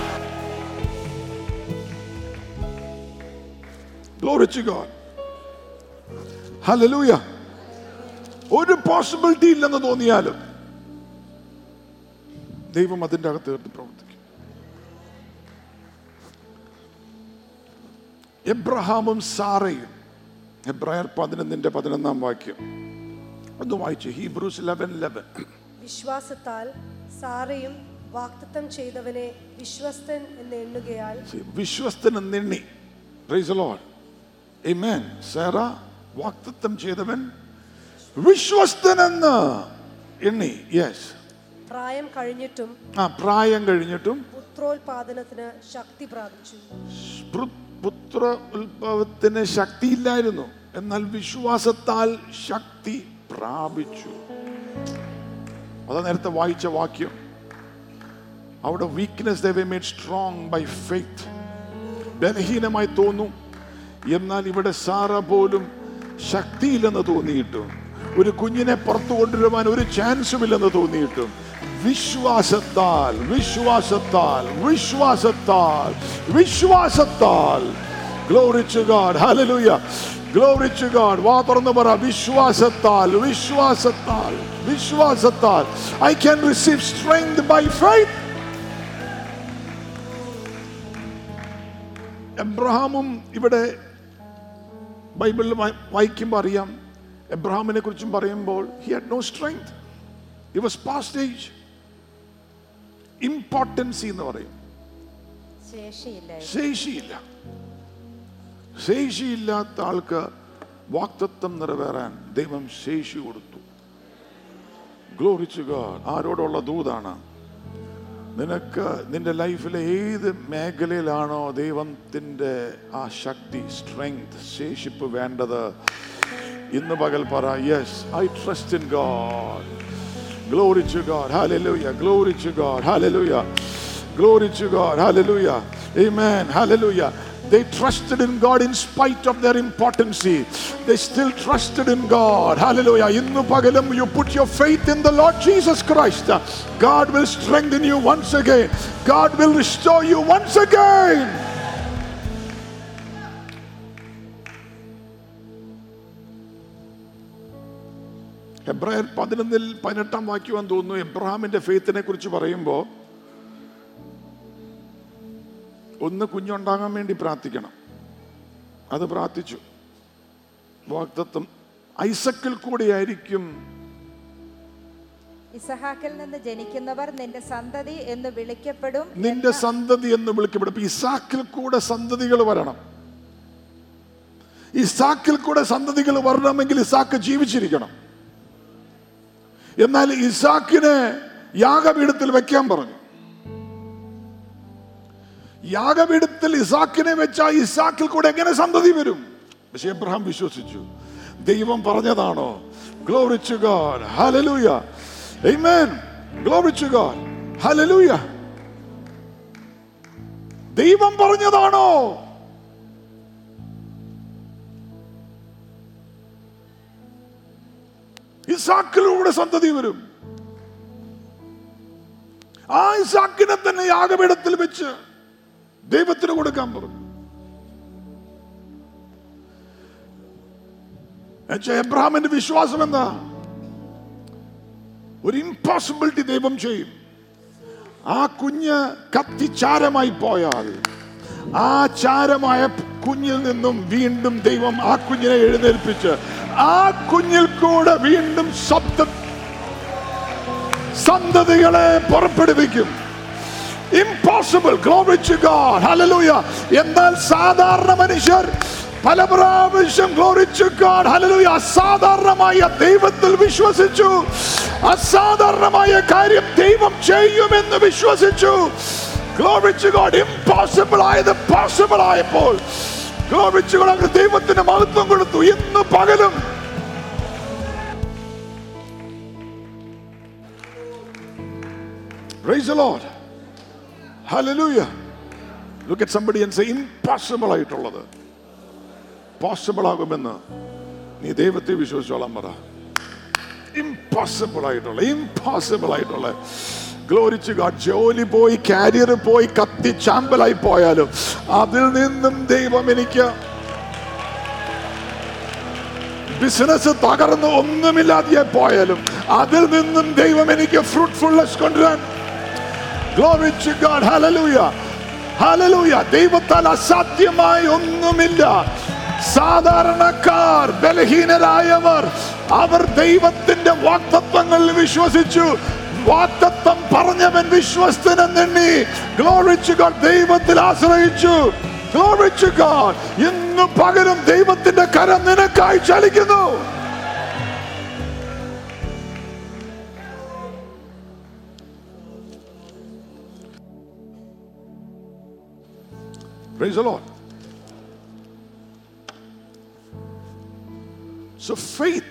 Glory to God. Hallelujah. ഒരു പോസിബിലിറ്റി ഇല്ലെന്ന് തോന്നിയാലും ദൈവം അതിൻ്റെ അകത്ത് കയറി പ്രവർത്തിക്കും എബ്രഹാമും സാറയും എബ്രായർ പതിനൊന്നിന്റെ പതിനൊന്നാം വാക്യം ഒന്ന് വായിച്ചു ഹീബ്രൂസ് ലെവൻ ലെവൻ വിശ്വാസത്താൽ സാറയും വാക്തത്വം ചെയ്തവനെ വിശ്വസ്തൻ എന്ന് എണ്ണുകയാൽ വിശ്വസ്തൻ എന്നെണ്ണി പ്രൈസ് ലോഡ് Amen. സാറ വാക്തത്വം ചെയ്തവൻ വിശ്വസ്തനെന്ന് എണ്ണി യെസ് പ്രായം കഴിഞ്ഞിട്ടും ആ പ്രായം കഴിഞ്ഞിട്ടും പുത്രോത്പാദനത്തിന് ശക്തി പ്രാപിച്ചു പു- പുത്ര ഉത്ഭവത്തിന് ശക്തിയില്ലായിരുന്നു എന്നാൽ വിശ്വാസത്താൽ ശക്തി പ്രാപിച്ചു അതാ നേരത്തെ വായിച്ച വാക്യം അവിടെ weakness they made strong by faith ബലഹീനമായി തോന്നും എന്നാൽ ഇവിടെ സാറ പോലും ശക്തിയില്ലെന്ന് തോന്നിയിട്ടും ഒരു കുഞ്ഞിനെ പുറത്തു കൊണ്ടുവരുവാൻ ഒരു ചാൻസും ഇല്ലെന്ന് തോന്നിയിട്ടും വിശ്വാസത്താൽ വിശ്വാസത്താൽ വിശ്വാസത്താൽ വിശ്വാസത്താൽ glory to God hallelujah Glory to God. വാ തുറന്ന് പറ വിശ്വാസത്താൽ വിശ്വാസത്താൽ വിശ്വാസത്താൽ I can receive strength by faith എബ്രഹാമും ഇവിടെ ബൈബിളിൽ വായി- വായിക്കുമ്പോൾ അറിയാം എബ്രഹാമിനെ കുറിച്ചും പറയുമ്പോൾ he had no strength he was past age importancy എന്ന് പറയും ശേഷിയില്ല ശേഷിയില്ല ശേഷിയില്ലാത്ത ആൾക്ക് വാക്തത്വം നിറവേറാൻ ദൈവം ശേഷി കൊടുത്തു ഗ്ലോറിച്ചുക ആരോടുള്ള ദൂതാണ് നിനക്ക് നിന്റെ ലൈഫിലെ ഏത് മേഖലയിലാണോ ദൈവത്തിൻ്റെ ആ ശക്തി സ്ട്രെങ്ത് ശേഷിപ്പ് വേണ്ടത് ഇന്ന് പകൽ പറ yes I trust in God Glory to God. Hallelujah. Glory to God. Hallelujah. Glory to God. Hallelujah. Amen. Hallelujah. They trusted in God in spite of their importancy. They still trusted in God. Hallelujah. ഇന്ന് പകലും you put your faith in the Lord Jesus Christ. God will strengthen you once again. God will restore you once again. ഹെബ്രായർ പതിനൊന്നിൽ പതിനെട്ടാം വാക്യം തോന്നുന്നു എബ്രഹാമിന്റെ ഫെയ്ത്തിനെ കുറിച്ച് പറയുമ്പോൾ ഒന്ന് കുഞ്ഞുണ്ടാകാൻ വേണ്ടി പ്രാർത്ഥിക്കണം അത് പ്രാർത്ഥിച്ചു വാക്തത്വം ഐസക്കിൽ കൂടെയായിരിക്കും ഇസഹാക്കിൽ നിന്ന് ജനിക്കുന്നവർ നിന്റെ സന്തതി എന്ന് വിളിക്കപ്പെടും നിന്റെ സന്തതി എന്ന് വിളിക്കപ്പെടും ഇപ്പൊ ഇസാക്കിൽ കൂടെ സന്തതികൾ വരണം ഇസാക്കിൽ കൂടെ സന്തതികൾ വരണമെങ്കിൽ ഇസാക്ക് ജീവിച്ചിരിക്കണം എന്നാൽ ഇസാക്കിനെ യാഗപീഠത്തിൽ വെക്കാൻ പറഞ്ഞു യാഗപീഠത്തിൽ ഇസാക്കിനെ വെച്ചാൽ ഇസാക്കിൽ കൂടെ എങ്ങനെ സന്തതി വരും പക്ഷെ എബ്രഹാം വിശ്വസിച്ചു ദൈവം പറഞ്ഞതാണോ Glory to God. Hallelujah. Amen. Glory to God. Hallelujah. ദൈവം പറഞ്ഞതാണോ ഇസാക്കിലൂടെ സന്തതി വരും ആ ഇസാക്കിനെ തന്നെ യാഗപീഠത്തിൽ വെച്ച് ദൈവത്തിന് കൊടുക്കാൻ പറഞ്ഞു എന്നുവെച്ചാ എബ്രഹാമിന്റെ വിശ്വാസം എന്താ ഒരു ഇമ്പോസിബിലിറ്റി ദൈവം ചെയ്യും ആ കുഞ്ഞ് കത്തിച്ചാരമായി പോയാൽ ആ ചാരമായ കുഞ്ഞിൽ നിന്നും വീണ്ടും ദൈവം ആ കുഞ്ഞിനെ എഴുന്നേൽപ്പിച്ച് ആ കുഞ്ഞിൽ കൂടെ വീണ്ടും ശബ്ദ സന്തതികളെ പുറപ്പെടുവിക്കും impossible glory to God hallelujah എന്നാൽ സാധാരണ മനുഷ്യർ പല പ്രാവശ്യം ഗ്ലോറി ടു ഗോഡ് ഹല്ലേലൂയ അസാധാരണമായ ദൈവത്തിൽ വിശ്വസിച്ചു അസാധാരണമായ കാര്യം ദൈവം ചെയ്യുമെന്ന് വിശ്വസിച്ചു ഗ്ലോറി ടു ഗോഡ് ഇമ്പോസിബിൾ ആയത് പോസിബിൾ ആയപ്പോൾ ഗ്ലോറി ടു ഗോഡ് അവർ ദൈവത്തിന് മഹത്വം കൊടുത്തു ഇന്ന് പകലും Praise the Lord. Hallelujah. Look at somebody and say impossible ആയിട്ടുള്ളത് പോസിബിൾ ആകുമെന്ന് നീ ദൈവത്തെ വിശ്വസിച്ചോളാൻ പറ ഇമ്പോസിബിൾ ആയിട്ടുള്ള ഇമ്പോസിബിൾ ആയിട്ടുള്ള ഗ്ലോറിച്ച് ഗാഡ് ജോലി പോയി കാരിയർ പോയി കത്തി ചാമ്പലായി പോയാലും അതിൽ നിന്നും ദൈവം എനിക്ക് ബിസിനസ് തകർന്ന് ഒന്നുമില്ലാതെ പോയാലും അതിൽ നിന്നും ദൈവം എനിക്ക് ഫ്രൂട്ട്ഫുൾനെസ് കൊണ്ടുവരാൻ Glory to God. Hallelujah. Hallelujah. ദൈവത്താൽ അസാധ്യമായി ഒന്നുമില്ല സാധാരണക്കാർ ബലഹീനരായവർ അവർ ദൈവത്തിന്റെ വാക്തത്വങ്ങളിൽ വിശ്വസിച്ചു വാക്തത്വം പറഞ്ഞവൻ വിശ്വസ്തനെന്നെണ്ണി Glory to God. ദൈവത്തിൽ ആശ്രയിച്ചു Glory to God. ഇന്ന് പകരം ദൈവത്തിന്റെ കരം നിനക്കായി ചലിക്കുന്നു Praise the Lord. So faith.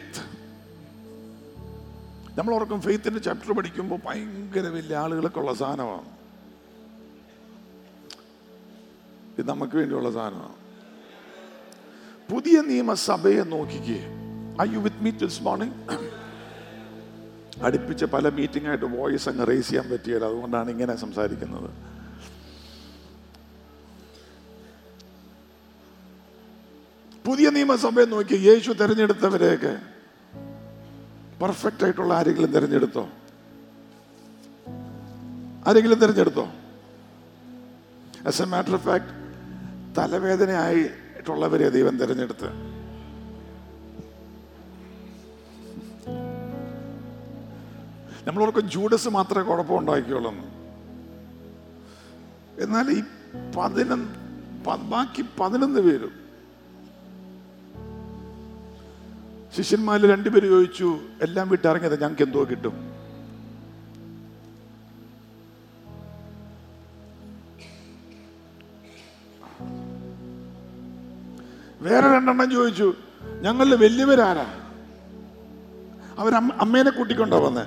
നമ്മൾ ഓർക്കും ഫെയ്ത്തിന്റെ ചാപ്റ്റർ പഠിക്കുമ്പോൾ ഭയങ്കര വലിയ ആളുകളൊക്കെ ഉള്ള സാധനമാണ് ഇത് നമുക്ക് വേണ്ടിയുള്ള സാധനമാണ് പുതിയ നിയമസഭയെ നോക്കിക്കേ I you with meet this morning അടുപ്പിച്ച പല മീറ്റിംഗ് ആയിട്ട് വോയിസ് അങ്ങ് റേസ് ചെയ്യാൻ പറ്റിയത് അതുകൊണ്ടാണ് ഇങ്ങനെ സംസാരിക്കുന്നത് പുതിയ നിയമസഭയെ നോക്കി യേശു തെരഞ്ഞെടുത്തവരെയൊക്കെ പെർഫെക്റ്റ് ആയിട്ടുള്ള ആരെങ്കിലും തിരഞ്ഞെടുത്തോ ആരെങ്കിലും തിരഞ്ഞെടുത്തോ as a matter of fact തലവേദനയായിട്ടുള്ളവരെ ദൈവം തിരഞ്ഞെടുത്ത് നമ്മളോർക്ക് ജൂഡസ് മാത്രമേ കുഴപ്പമുണ്ടാക്കിയുള്ളൂ എന്നാൽ ഈ പതിനൊന്ന് പ- ബാക്കി പതിനൊന്ന് പേരും ശിഷ്യന്മാരിൽ രണ്ടുപേര് ചോദിച്ചു എല്ലാം വിട്ടിറങ്ങിയത് ഞങ്ങൾക്ക് എന്തോ കിട്ടും വേറെ രണ്ടെണ്ണം ചോദിച്ചു ഞങ്ങളിൽ വലിയവരാരാ അവർ അമ്മേനെ കൂട്ടിക്കൊണ്ടോ വന്നേ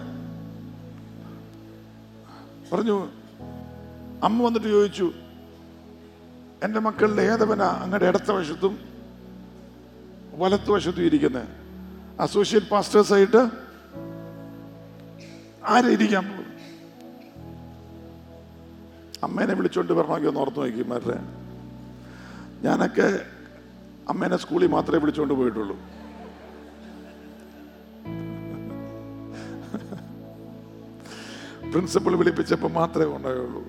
പറഞ്ഞു അമ്മ വന്നിട്ട് ചോദിച്ചു എൻ്റെ മക്കളുടെ ഏതവനാ അങ്ങയുടെ ഇടത്ത വശത്തും വലത്തു വശത്തും ഇരിക്കുന്നത് അസോസിയേറ്റ് പാസ്റ്റേഴ്സായിട്ട് ആരെ ഇരിക്കാൻ പോകും അമ്മേനെ വിളിച്ചോണ്ട് വരണമെങ്കിൽ ഒന്ന് ഓർത്ത് നോക്കിമാരുടെ ഞാനൊക്കെ അമ്മേനെ സ്കൂളിൽ മാത്രമേ വിളിച്ചോണ്ട് പോയിട്ടുള്ളൂ പ്രിൻസിപ്പൾ വിളിപ്പിച്ചപ്പോൾ മാത്രമേ ഉണ്ടായുള്ളൂ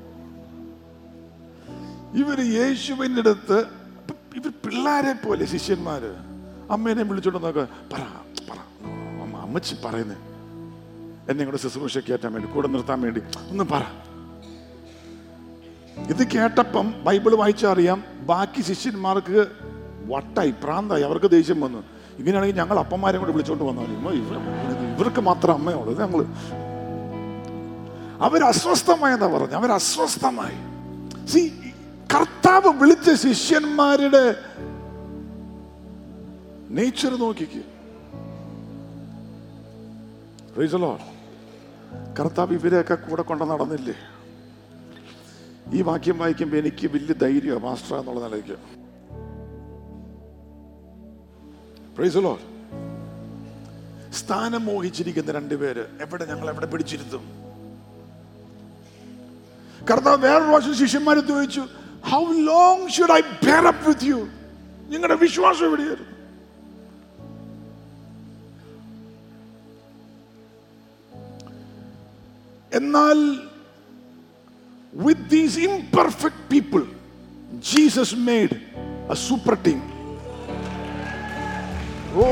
ഇവര് യേശുവിൻ്റെ അടുത്ത് ഇവർ പിള്ളേരെ പോലെ ശിഷ്യന്മാര് അമ്മേനെ വിളിച്ചോണ്ട് നോക്ക പറ പറ അമ്മ അമ്മച്ചി പറയുന്നേ എന്നെ കൂടെ ശുശ്രൂഷ കയറ്റാൻ വേണ്ടി കൂടെ നിർത്താൻ വേണ്ടി ഒന്ന് പറ ഇത് കേട്ടപ്പം ബൈബിൾ വായിച്ചറിയാം ബാക്കി ശിഷ്യന്മാർക്ക് വട്ടായി പ്രാന്തായി അവർക്ക് ദേഷ്യം വന്നു ഇങ്ങനെയാണെങ്കിൽ ഞങ്ങൾ അപ്പന്മാരെ കൂടെ വിളിച്ചോണ്ട് വന്നാൽ ഇവർക്ക് മാത്രം അമ്മയുള്ളൂ ഞങ്ങൾ അവർ അസ്വസ്ഥമായെന്നാ പറഞ്ഞു അവർ അസ്വസ്ഥമായി See, കർത്താവ് വിളിച്ച ശിഷ്യന്മാരുടെ നേച്ചർ നോക്കിക്ക് Praise the Lord. കർത്താവ് ഇവരെയൊക്കെ കൂടെ കൊണ്ട് നടന്നില്ലേ ഈ വാക്യം വായിക്കുമ്പോൾ എനിക്ക് വലിയ ധൈര്യമാണ് മാസ്റ്റർ എന്നുള്ള നിലയ്ക്ക് Praise the Lord. സ്ഥാനം മോഹിച്ചിരിക്കുന്ന രണ്ടുപേര് എവിടെ ഞങ്ങൾ എവിടെ പിടിച്ചിരുത്തും കർത്താവ് വേറൊരു വർഷം ശിഷ്യന്മാരെ ചോദിച്ചു how long should I bear up with you നിങ്ങളുടെ വിശ്വാസം എവിടെയായിരുന്നു എന്നാൽ with these imperfect people Jesus made a super team oh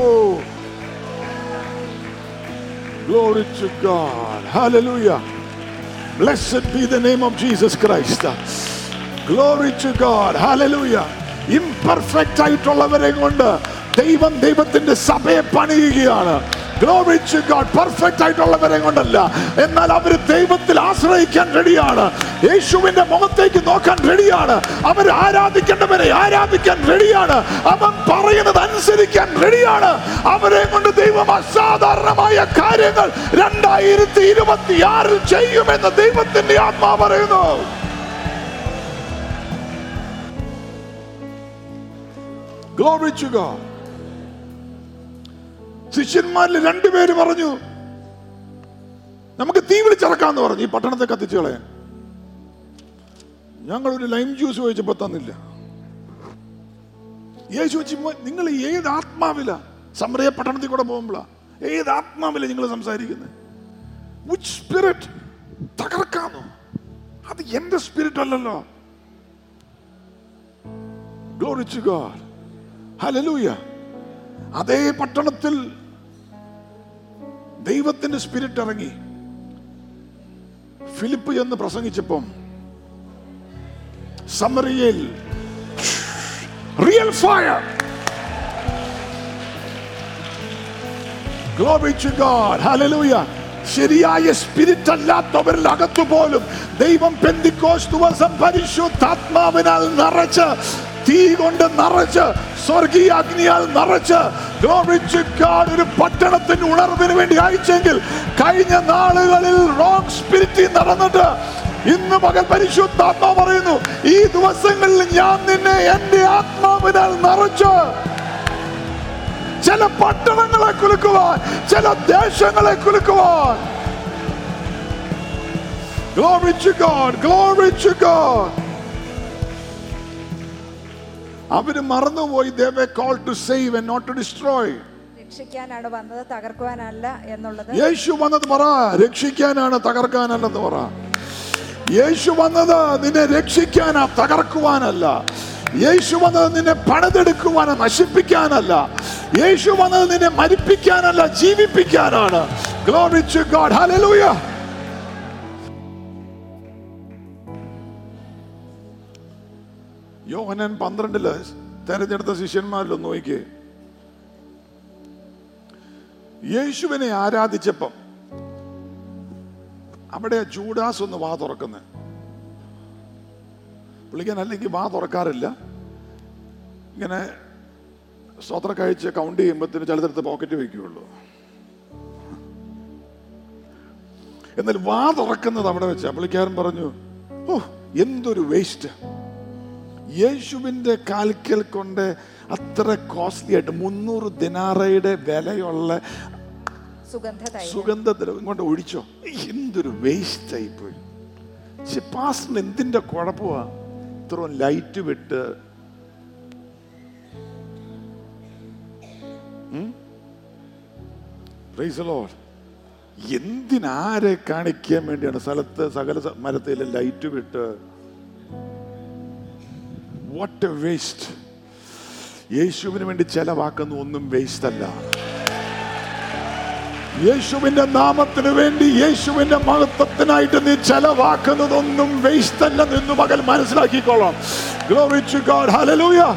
Glory to God. Hallelujah. Blessed be the name of Jesus Christ. Glory to God. Hallelujah. Imperfect ആയിട്ടുള്ളവരെ കൊണ്ട് ദൈവം ദൈവത്തിന്റെ സഭയെ പണിയുകയാണ് ഗ്ലോറി ടു ഗോഡ് പെർഫെക്റ്റ് ആയിട്ടുള്ളവരെ കൊണ്ടല്ല എന്നാൽ അവർ ദൈവത്തിൽ ആശ്രയിക്കാൻ റെഡിയാണ് യേശുവിന്റെ മുഖത്തേക്ക് നോക്കാൻ റെഡിയാണ് അവർ ആരാധിക്കേണ്ടവരെ ആരാധിക്കാൻ റെഡിയാണ് അവൻ പറയുന്നത് അനുസരിക്കാൻ റെഡിയാണ് അവരെ കൊണ്ട് ദൈവം അസാധാരണമായ കാര്യങ്ങൾ രണ്ടായിരത്തി ഇരുപത്തി ആറിൽ ചെയ്യുമെന്ന് ദൈവത്തിന്റെ ആത്മാ പറയുന്നു Glory to God. ശിഷ്യന്മാരിൽ രണ്ടുപേര് പറഞ്ഞു നമുക്ക് തീ വിളിച്ചിറക്കാന്ന് പറഞ്ഞു ഈ പട്ടണത്തെ കത്തിച്ചു കളയാൻ ഞങ്ങൾ ഒരു ലൈം ജ്യൂസ് ചോദിച്ചപ്പോ തന്നില്ല യേശു വെച്ച് നിങ്ങൾ ഏത് ആത്മാവില സമറിയ പട്ടണത്തിൽ കൂടെ പോകുമ്പോഴാ ഏത് ആത്മാവില നിങ്ങൾ സംസാരിക്കുന്നത് വിച്ച് സ്പിരിറ്റ് തകർക്കാന്നോ അത് എന്റെ സ്പിരിറ്റ് അല്ലല്ലോ Glory to God. Hallelujah. അതേ പട്ടണത്തിൽ ദൈവത്തിന്റെ സ്പിരിറ്റ് ഇറങ്ങി ഫിലിപ്പ് എന്ന് പ്രസംഗിച്ചപ്പം സമറിയയിൽ real fire Glory to God. Hallelujah. ശരിയായ സ്പിരിറ്റ് അല്ലാത്തവരിൽ അകത്തു പോലും ദൈവം പെന്തിക്കോസ് ദിവസം പരിശുദ്ധാത്മാവിനാൽ നിറച്ച് തീ കൊണ്ട് നിറച്ച് സ്വർഗീയ അഗ്നിയാൽ നിറച്ച് Glory to God ഒരു പട്ടണത്തിന് ഉണർവിന് വേണ്ടി അയച്ചെങ്കിൽ കഴിഞ്ഞ നാളുകളിൽ റോങ് സ്പിരിറ്റ് നടന്നിട്ട് ഇന്ന് പകൽ പരിശുദ്ധാത്മാ പറയുന്നു ഈ ദിവസങ്ങളിൽ ഞാൻ നിന്നെ എന്റെ ആത്മാവിനാൽ നിറച്ച് ചില പട്ടണങ്ങളെ കുലുക്കുവാൻ ചില ദേശങ്ങളെ കുലുക്കുവാൻ Glory to God, glory to God. അവര് മറന്നുപോയി they were called to save and not to destroy രക്ഷിക്കാനാണ് വന്നത് തകർക്കുവാനല്ല എന്നുള്ളത് യേശു വന്നത് പറ രക്ഷിക്കാനാണ് തകർക്കാനല്ലെന്ന് പറ യേശു വന്നത് നിന്നെ രക്ഷിക്കാനാ തകർക്കുവാനല്ല യേശു വന്നത് നിന്നെ പണിതെടുക്കുവാനോ നശിപ്പിക്കാനല്ല യേശു വന്നത് നിന്നെ മരിപ്പിക്കാനല്ല ജീവിപ്പിക്കാനാണ് Glory to God. Hallelujah. Yohanan പന്ത്രണ്ടില് തെരഞ്ഞെടുത്ത ശിഷ്യന്മാരിലൊന്ന് നോക്കിയേ യേശുവിനെ ആരാധിച്ചപ്പം അവിടെ ജൂഡാസ് ഒന്ന് വാ തുറക്കുന്നത് പുള്ളിക്കാൻ അല്ലെങ്കിൽ വാ തുറക്കാറില്ല ഇങ്ങനെ സ്വത്ര കഴിച്ച് കൗണ്ട് ചെയ്യുമ്പോഴത്തേന് ചിലതെടുത്ത് പോക്കറ്റ് വെക്കുകയുള്ളൂ എന്നാൽ വാ തുറക്കുന്നത് അവിടെ വെച്ചാ പുള്ളിക്കാരൻ പറഞ്ഞു ഓ എന്തൊരു വേസ്റ്റ് യേശുവിന്റെ കാൽക്കൽ കൊണ്ട് അത്ര കോസ്റ്റ്ലി ആയിട്ട് മുന്നൂറ് ദിനാറയുടെ വിലയുള്ള സുഗന്ധ തൈലം സുഗന്ധദ്രവ്യം കൊണ്ട് ഒഴിച്ചോ എന്തൊരു വേസ്റ്റ് ആയി പോയി പക്ഷെ പാസ്റ്ററിന് എന്തിന്റെ കുഴപ്പമാ ഇത്രയും ലൈറ്റ് വിട്ട് ഉം? Praise the Lord. എന്തിനാരെ കാണിക്കാൻ വേണ്ടിയാണ് സ്ഥലത്ത് സകല സ- മരത്തിലും ലൈറ്റ് വിട്ട് വാട്ട് എ വേസ്റ്റ് യേശുവിന് വേണ്ടി ചെലവാക്കുന്ന ഒന്നും വേസ്റ്റ് അല്ല യേശുവിന്റെ നാമത്തിന് വേണ്ടി യേശുവിന്റെ മഹത്വത്തിനായിട്ട് നീ ചെലവാക്കുന്നതൊന്നും വേസ്റ്റ് അല്ല നിന്ന് പകൽ മനസ്സിലാക്കിക്കോളാം Glory to God. Hallelujah.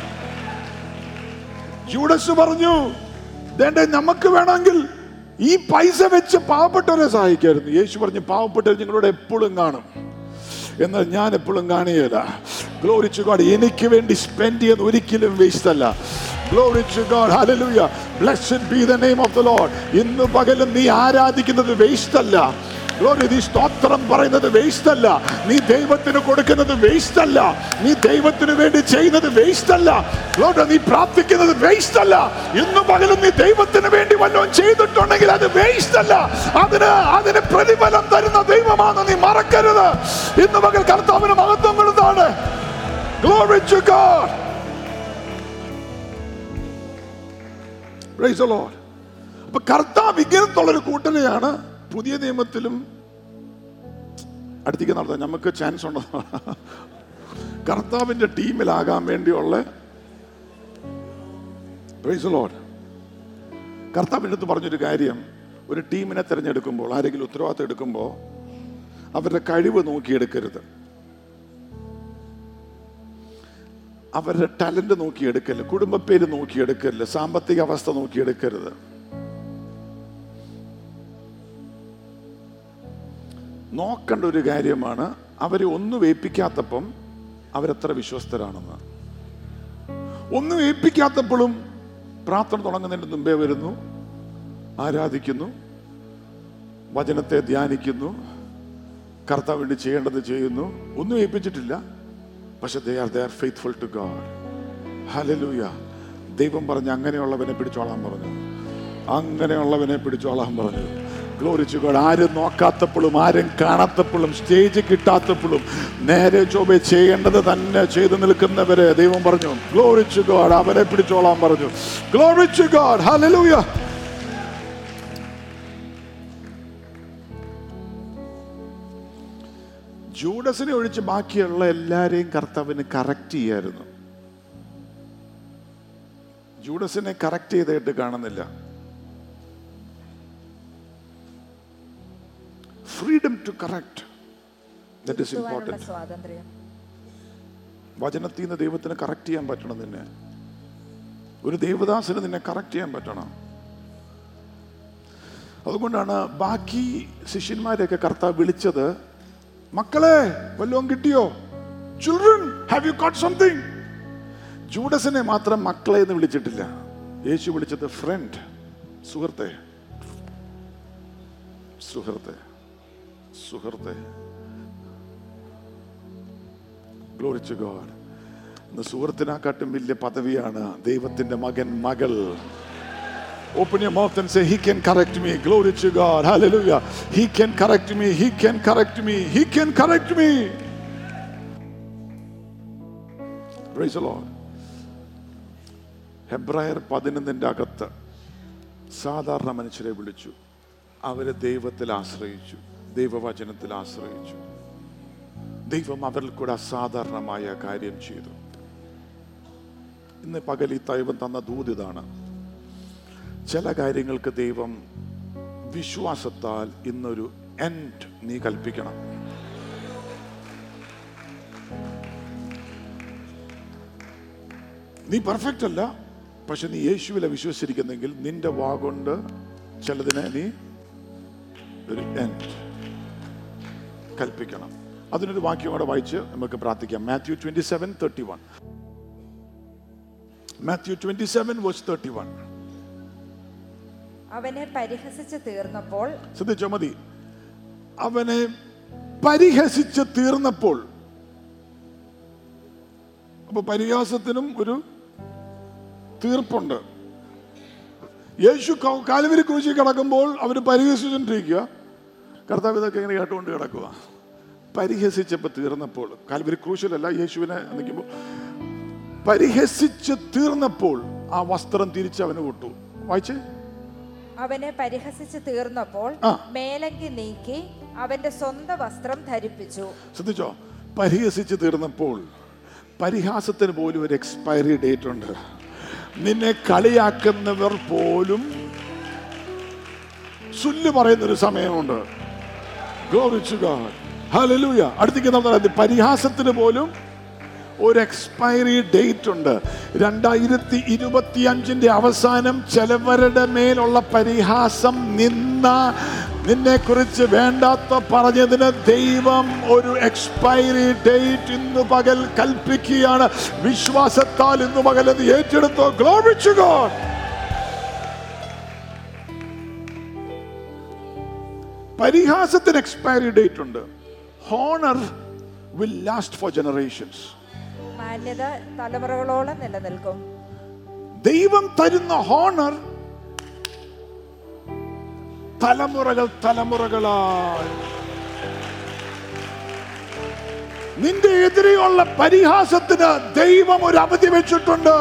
Judas പറഞ്ഞു "ദേണ്ടെ, നമുക്ക് വേണമെങ്കിൽ ഈ പൈസ വെച്ച് പാവപ്പെട്ടവരെ സഹായിക്കായിരുന്നു യേശു പറഞ്ഞു പാവപ്പെട്ടവർ നിങ്ങളോട് എപ്പോഴും കാണും എന്നാൽ ഞാൻ എപ്പോഴും കാണുകയില്ല ഗ്ലോറിച്ചു ഗോഡ് എനിക്ക് വേണ്ടി സ്പെൻഡ് ചെയ്യുന്നത് ഒരിക്കലും വേസ്റ്റ് അല്ല glory to God hallelujah blessed be the name of the Lord ഇന്ന് പകലും നീ ആരാധിക്കുന്നത് വേസ്റ്റ് അല്ല ഗ്ലോറി നീ സ്തോത്രം പറയുന്നത് വേസ്റ്റ് അല്ല നീ ദൈവത്തിന് കൊടുക്കുന്നത് വേസ്റ്റ് അല്ല നീ ദൈവത്തിന് വേണ്ടി ചെയ്യുന്നത് വേസ്റ്റ് അല്ല ഗ്ലോറി നീ പ്രാർത്ഥിക്കുന്നത് വേസ്റ്റ് അല്ല ഇന്ന് പകലും നീ ദൈവത്തിന് വേണ്ടി വല്ലതും ചെയ്തിട്ടുണ്ടെങ്കിൽ അത് വേസ്റ്റ് അല്ല അതിന് അതിന് പ്രതിഫലം തരുന്ന ദൈവമാണ് നീ മറക്കരുത് ഇന്ന് പകൽ കർത്താവിന് മഹത്വം കൊടുത്താണ് Glory to God. Praise the Lord. അപ്പൊ കർത്താവ് ഇങ്ങനത്തുള്ളൊരു കൂട്ടരെയാണ് പുതിയ നിയമത്തിലും അടുത്തേക്ക് നടത്താൻ നമുക്ക് ചാൻസ് ഉണ്ടോ കർത്താവിന്റെ ടീമിലാകാൻ വേണ്ടിയുള്ള പ്രൈസ് ലോഡ് കർത്താവിൻ്റെ അടുത്ത് പറഞ്ഞൊരു കാര്യം ഒരു ടീമിനെ തിരഞ്ഞെടുക്കുമ്പോൾ ആരെങ്കിലും ഉത്തരവാദിത്തം എടുക്കുമ്പോൾ അവരുടെ കഴിവ് നോക്കിയെടുക്കരുത് അവരുടെ ടാലന്റ് നോക്കിയെടുക്കരുത് കുടുംബപ്പേര് നോക്കിയെടുക്കരുത് സാമ്പത്തിക അവസ്ഥ നോക്കിയെടുക്കരുത് നോക്കേണ്ട ഒരു കാര്യമാണ് അവരെ ഒന്നും ഏൽപ്പിക്കാത്തപ്പം അവരെത്ര വിശ്വസ്തരാണെന്ന് ഒന്നും ഏൽപ്പിക്കാത്തപ്പോഴും പ്രാർത്ഥന തുടങ്ങുന്നതിന് മുമ്പേ വരുന്നു ആരാധിക്കുന്നു വചനത്തെ ധ്യാനിക്കുന്നു കർത്താവ് വേണ്ടി ചെയ്യേണ്ടത് ചെയ്യുന്നു ഒന്നും ഏൽപ്പിച്ചിട്ടില്ല പക്ഷെ they are they are faithful to God hallelujah ദൈവം പറഞ്ഞ് അങ്ങനെയുള്ളവനെ പിടിച്ചോളാൻ പറഞ്ഞു അങ്ങനെയുള്ളവനെ പിടിച്ചോളാൻ പറഞ്ഞു ഗ്ലോറിച്ചു ഗോഡ് ആരും നോക്കാത്തപ്പോഴും ആരും കാണാത്തപ്പോഴും സ്റ്റേജ് കിട്ടാത്തപ്പോഴും നേരെ ചൊവ്വെ ചെയ്യേണ്ടത് തന്നെ ചെയ്തു നിൽക്കുന്നവരെ ദൈവം പറഞ്ഞു ഗ്ലോറിച്ചു ഗോഡ് അവരെ പിടിച്ചോളാൻ പറഞ്ഞു ഗ്ലോറിച്ചു ഗോഡ് ഹലലൂയ ജൂഡസിനെ ഒഴിച്ച് ബാക്കിയുള്ള എല്ലാരെയും കർത്താവിന് കറക്റ്റ് ചെയ്യായിരുന്നു ജൂഡസിനെ കറക്റ്റ് ചെയ്തായിട്ട് കാണുന്നില്ല freedom to correct that is തിരുത്തുവാനുള്ള ഇമ്പോർട്ടൻറ്റ് സ്വാതന്ത്ര്യം വചനത്തിൽ നിന്ന് ദൈവത്തിന് കറക്റ്റ് ചെയ്യാൻ പറ്റണം നിന്നെ ഒരു ദേവദാസന് നിന്നെ കറക്റ്റ് ചെയ്യാൻ പറ്റണം അതുകൊണ്ടാണ് ബാക്കി ശിഷ്യന്മാരെയൊക്കെ കർത്താവ് വിളിച്ചത് മക്കളെ വല്ലതും കിട്ടിയോ children have you got something ജൂഡസിനെ മാത്രം മക്കളെ എന്ന് വിളിച്ചിട്ടില്ല യേശു വിളിച്ചത് ഫ്രണ്ട് സുഹൃത്തെ സുഹൃത്തെ സുഹൃത്തെ ഗ്ലോറിച്ച് ഗോഡ് ഇന്ന് സുഹൃത്തിനെക്കാട്ടും വലിയ പദവിയാണ് ദൈവത്തിന്റെ മകൻ മകൾ Open your mouth and say, He can correct me. Glory to God. Hallelujah. He can correct me. He can correct me. He can correct me. Praise the Lord. ഹെബ്രായർ പതിനൊന്നിൻ്റെ അകത്ത് സാധാരണ മനുഷ്യരെ വിളിച്ചു അവരെ ദൈവത്തിൽ ആശ്രയിച്ചു ദൈവവചനത്തിൽ ആശ്രയിച്ചു ദൈവം അവരിൽ കൂടെ അസാധാരണമായ കാര്യം ചെയ്തു ഇന്ന് പകൽ ഈ ദൈവം തന്ന ദൂത് ഇതാണ് ചില കാര്യങ്ങൾക്ക് ദൈവം വിശ്വാസത്താൽ ഇന്നൊരു എൻഡ് നീ കൽപ്പിക്കണം നീ പെർഫെക്റ്റ് അല്ല പക്ഷെ നീ യേശുവിലെ വിശ്വസിച്ചിരിക്കുന്നെങ്കിൽ നിന്റെ വാഗൊണ്ട് ചിലതിനെ നീ ഒരു എൻഡ് കൽപ്പിക്കണം അതിനൊരു വാക്യം കൂടെ വായിച്ച് നമുക്ക് പ്രാർത്ഥിക്കാം Matthew twenty seven thirty one Matthew twenty seven verse thirty one അവനെ പരിഹസിച്ച് തീർന്നപ്പോൾ ശ്രദ്ധിച്ചോ മതി അവനെ പരിഹസിച്ച് തീർന്നപ്പോൾ അപ്പൊ പരിഹാസത്തിനും ഒരു തീർപ്പുണ്ട് യേശു ക- കാലുവരി ക്രൂശിൽ കിടക്കുമ്പോൾ അവർ പരിഹസിച്ചുകൊണ്ടിരിക്കുക കർത്താവ് ഇതൊക്കെ ഇങ്ങനെ കേട്ടുകൊണ്ട് കിടക്കുക പരിഹസിച്ചപ്പോൾ തീർന്നപ്പോൾ കാൽവരി ക്രൂശിലല്ല യേശുവിനെ നിൽക്കുമ്പോൾ പരിഹസിച്ച് തീർന്നപ്പോൾ ആ വസ്ത്രം തിരിച്ച് അവന് വിട്ടു വായിച്ചേ അവനെ പരിഹസിച്ച് തീർന്നപ്പോൾ ആ. മേലങ്കി നീക്കി അവന്റെ സ്വന്തം വസ്ത്രം ധരിപ്പിച്ചു ശ്രദ്ധിച്ചോ പരിഹസിച്ച് തീർന്നപ്പോൾ പരിഹാസത്തിന് പോലും ഒരു എക്സ്പയറി ഡേറ്റ് ഉണ്ട് നിന്നെ കളിയാക്കുന്നവർ പോലും സുല്ല് പറയുന്ന ഒരു സമയമുണ്ട് Glory to God. Hallelujah. അടുത്തേക്ക് നമ്മൾ പറയുന്നത് പരിഹാസത്തിന് പോലും ഒരു എക്സ്പയറി ഡേറ്റ് ഉണ്ട് രണ്ടായിരത്തി ഇരുപത്തി അഞ്ചിന്റെ അവസാനം ചിലവരുടെ മേലുള്ള പരിഹാസം നിന്ന നിന്നെ കുറിച്ച് വേണ്ടാത്ത പറഞ്ഞതിന് ദൈവം ഒരു എക്സ്പയറി ഡേറ്റ് ഇന്ന് പകൽ കൽപ്പിക്കുകയാണ് വിശ്വാസത്താൽ ഇന്ന് പകൽ അത് ഏറ്റെടുത്തോ ഗ്ലോറിച്ചു ഗോഡ് പരിഹാസത്തിന് എക്സ്പയറി ഡേറ്റ് ഉണ്ട് honour will last for generations മാന്യത തലമുറകളോളം നിലനിൽക്കും ദൈവം തരുന്ന ഹോണർ തലമുറകൾ തലമുറകളായി നിന്റെ എതിരെയുള്ള പരിഹാസത്തിന് ദൈവം ഒരു അവധി വെച്ചിട്ടുണ്ട്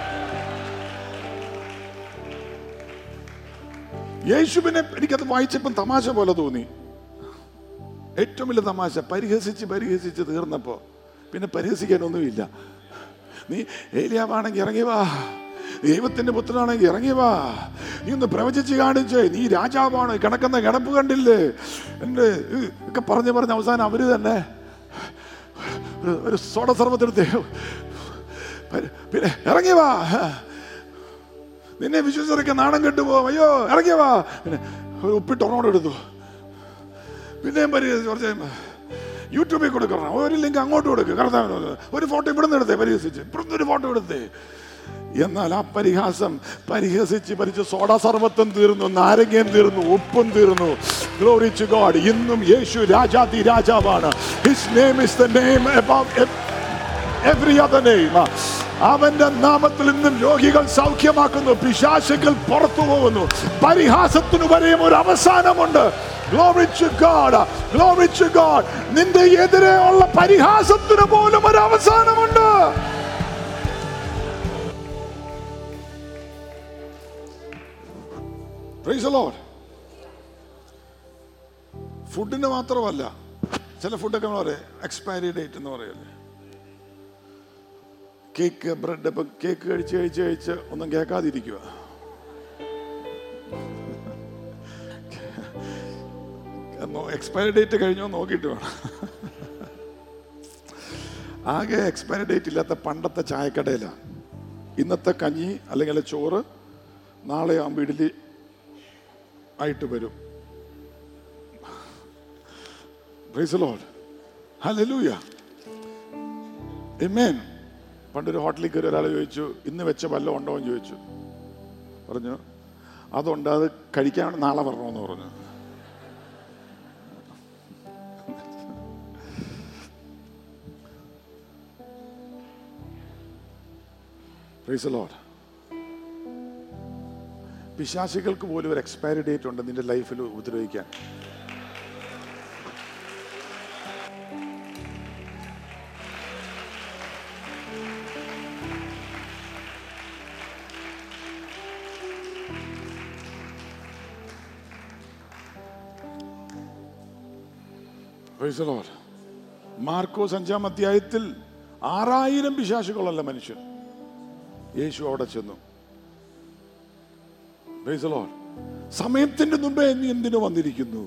യേശുവിനെ എനിക്കത് വായിച്ചപ്പം തമാശ പോലെ തോന്നി ഏറ്റവും വലിയ തമാശ പരിഹസിച്ച് പരിഹസിച്ച് തീർന്നപ്പോ പിന്നെ പരിഹസിക്കാനൊന്നുമില്ല നീ ഏലിയാവാണെങ്കിൽ ഇറങ്ങി വാ ദൈവത്തിന്റെ പുത്രനാണെങ്കിൽ ഇറങ്ങി വാ നീ ഒന്ന് പ്രവചിച്ച് കാണിച്ചേ നീ രാജാവാണ് കിടക്കുന്ന കിടപ്പ് കണ്ടില്ലേ എൻ്റെ ഇത് ഒക്കെ പറഞ്ഞ് പറഞ്ഞ് അവസാനം അവര് തന്നെ ഒരു- ഒരു സോഡ സർവത്തെടുത്ത് പിന്നെ ഇറങ്ങി വാ നിന്നെ വിശ്വസിച്ചൊക്കെ നാണം കെട്ടുപോ അയ്യോ ഇറങ്ങി വാ പിന്നെ ഒരു ഉപ്പിട്ട് ഒന്നോട് എടുത്തു പിന്നെയും പരിഹസിച്ച് കുറച്ച് കഴിയുമ്പോ യൂട്യൂബിൽ കൊടുക്കണം ഒരു ലിങ്ക് അങ്ങോട്ട് കൊടുക്കുക കർത്താവിന് ഒരു ഫോട്ടോ ഇവിടുന്ന് എടുത്തേ പരിഹസിച്ച് ഇവിടുന്ന് ഒരു ഫോട്ടോ എടുത്തേ എന്നാൽ ആ പരിഹാസം പരിഹസിച്ച് പരിച്ച് സോഡ സർവത്വം തീർന്നു നാരങ്ങയും തീർന്നു ഉപ്പും തീർന്നു ഗ്ലോറി ടു ഗോഡ് ഇന്നും യേശു രാജാതി രാജാവാണ് his name is the name every other name അവന്റെ നാമത്തിൽ നിന്നും രോഗികൾ സൗഖ്യമാക്കുന്നു പിശാചുകൾ പുറത്തു പോകുന്നു പരിഹാസത്തിനു വരെയും ഒരു അവസാനമുണ്ട് Glory to God. Glory to God. നിന്റെ എതിരെയുള്ള പരിഹാസത്തിന് പോലും ഒരു അവസാനമുണ്ട് Praise the Lord. ഫുഡിന് മാത്രമല്ല ചില ഫുഡൊക്കെ നമ്മൾ പറയും എക്സ്പയറി ഡേറ്റ് എന്ന് പറയല്ലേ കേക്ക് ബ്രെഡ് ഇപ്പൊ കേക്ക് കഴിച്ച് കഴിച്ച് കഴിച്ച് ഒന്നും കേൾക്കാതിരിക്കുക എക്സ്പയറി ഡേറ്റ് കഴിഞ്ഞോ നോക്കിയിട്ട് വേണം ആകെ എക്സ്പയറി ഡേറ്റ് ഇല്ലാത്ത പണ്ടത്തെ ചായക്കടയിലാണ് ഇന്നത്തെ കഞ്ഞി അല്ലെങ്കിൽ ചോറ് നാളെ ആകുമ്പോൾ ഇഡ്ഡലി ആയിട്ട് വരും പ്രൈസ് ലോഡ് ഹല്ലേലൂയ Amen. പണ്ടൊരു ഹോട്ടലിൽ കയറി ഒരാൾ ചോദിച്ചു ഇന്ന് വെച്ച വല്ലതും ഉണ്ടോ എന്ന് ചോദിച്ചു പറഞ്ഞു അതുണ്ട് അത് കഴിക്കാൻ നാളെ വരണമെന്ന് പറഞ്ഞു Praise the Lord. പിശാചികൾക്ക് പോലും ഒരു എക്സ്പയറി ഡേറ്റ് ഉണ്ട് നിന്റെ ലൈഫിൽ ഉപദ്രവിക്കാൻ Praise the Lord. മാർക്കോസ് അഞ്ചാം അധ്യായത്തിൽ ആറായിരം പിശാശുകളല്ല മനുഷ്യൻ യേശു അവിടെ ചെന്നു Praise the Lord. സമയത്തിന്റെ മുമ്പേ നീ എന്തിനു വന്നിരിക്കുന്നു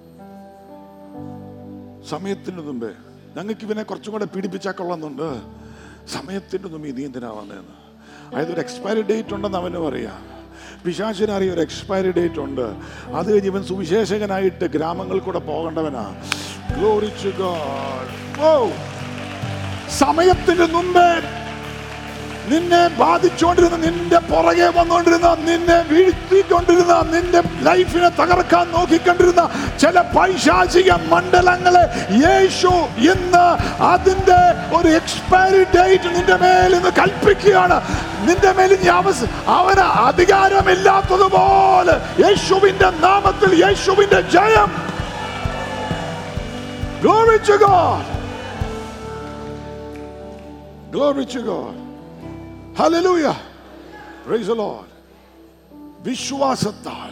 സമയത്തിന് മുമ്പേ ഞങ്ങൾക്ക് ഇവനെ കുറച്ചും കൂടെ പീഡിപ്പിച്ചാൽ കൊള്ളുന്നുണ്ട് സമയത്തിന് മുമ്പ് നീ എന്തിനാ വന്നതെന്ന് അതായത് ഒരു എക്സ്പയറി ഡേറ്റ് ഉണ്ടെന്ന് അവനും അറിയാം പിശാചിനറിയ ഒരു എക്സ്പയറി ഡേറ്റ് ഉണ്ട് അത് കഴിഞ്ഞ് ഇവൻ സുവിശേഷകനായിട്ട് ഗ്രാമങ്ങളിൽ കൂടെ പോകേണ്ടവനാ Glory to God. ഓ സമയത്തിന് മുമ്പേ നിന്നെ ബാധിച്ചുകൊണ്ടിരുന്ന നിന്റെ പുറകെ വന്നുകൊണ്ടിരുന്ന നിന്നെ വീഴ്ത്തിക്കൊണ്ടിരുന്ന നിന്റെ ലൈഫിനെ തകർക്കാൻ നോക്കിക്കൊണ്ടിരുന്ന ചില പൈശാചിക മണ്ഡലങ്ങളെ യേശു ഇന്ന് അതിന്റെ ഒരു എക്സ്പയറി ഡേറ്റ് നിന്റെ മേൽ ഇന്ന് കൽപ്പിക്കുകയാണ് നിന്റെ മേൽ ഇനി അവസ അവന് അധികാരമില്ലാത്തതുപോലെ യേശുവിന്റെ നാമത്തിൽ യേശുവിന്റെ ജയം Glory to God. Glory to God. Hallelujah. Praise the Lord. വിശ്വാസത്താൽ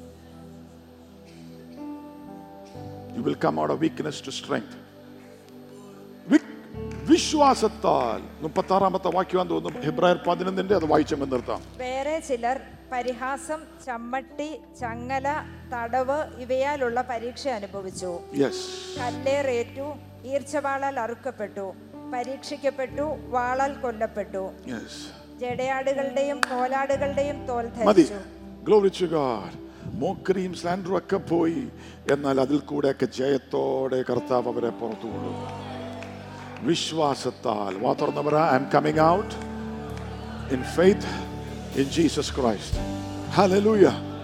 You will come out of weakness to strength. വി- വിശ്വാസത്താൽ മുപ്പത്താറാമത്തെ വാക്യം തോന്നുന്നു ഹെബ്രായർ പതിനൊന്നിന്റെ അത് വായിച്ചങ്ങ് നിർത്താം വേറെ ചിലർ പരിഹാസം ചമ്മട്ടി ചങ്ങല തടവ് ഇവയാലുള്ള പരീക്ഷ അനുഭവിച്ചു യെസ് കല്ലേറേറ്റു ഈർച്ചവാളാൽ അറുക്കപ്പെട്ടു പരീക്ഷിക്കപ്പെട്ടു വാളാൽ കൊല്ലപ്പെട്ടു യെസ് ജടയാടുകളുടെയും കോലാടുകളുടെയും തോൽ മതി ധരിച്ചു ഗ്ലോറി ടു ഗോഡ് മോക്കറിയും സ്ലാൻഡറും ഒക്കെ പോയി എന്നാൽ അതിൽ കൂടെയൊക്കെ ജയത്തോടെ കർത്താവ് അവരെ പുറത്തു കൊള്ളും വിശ്വാസത്താൽ വാ തുറന്ന് പറ I am coming out in faith in Jesus Christ hallelujah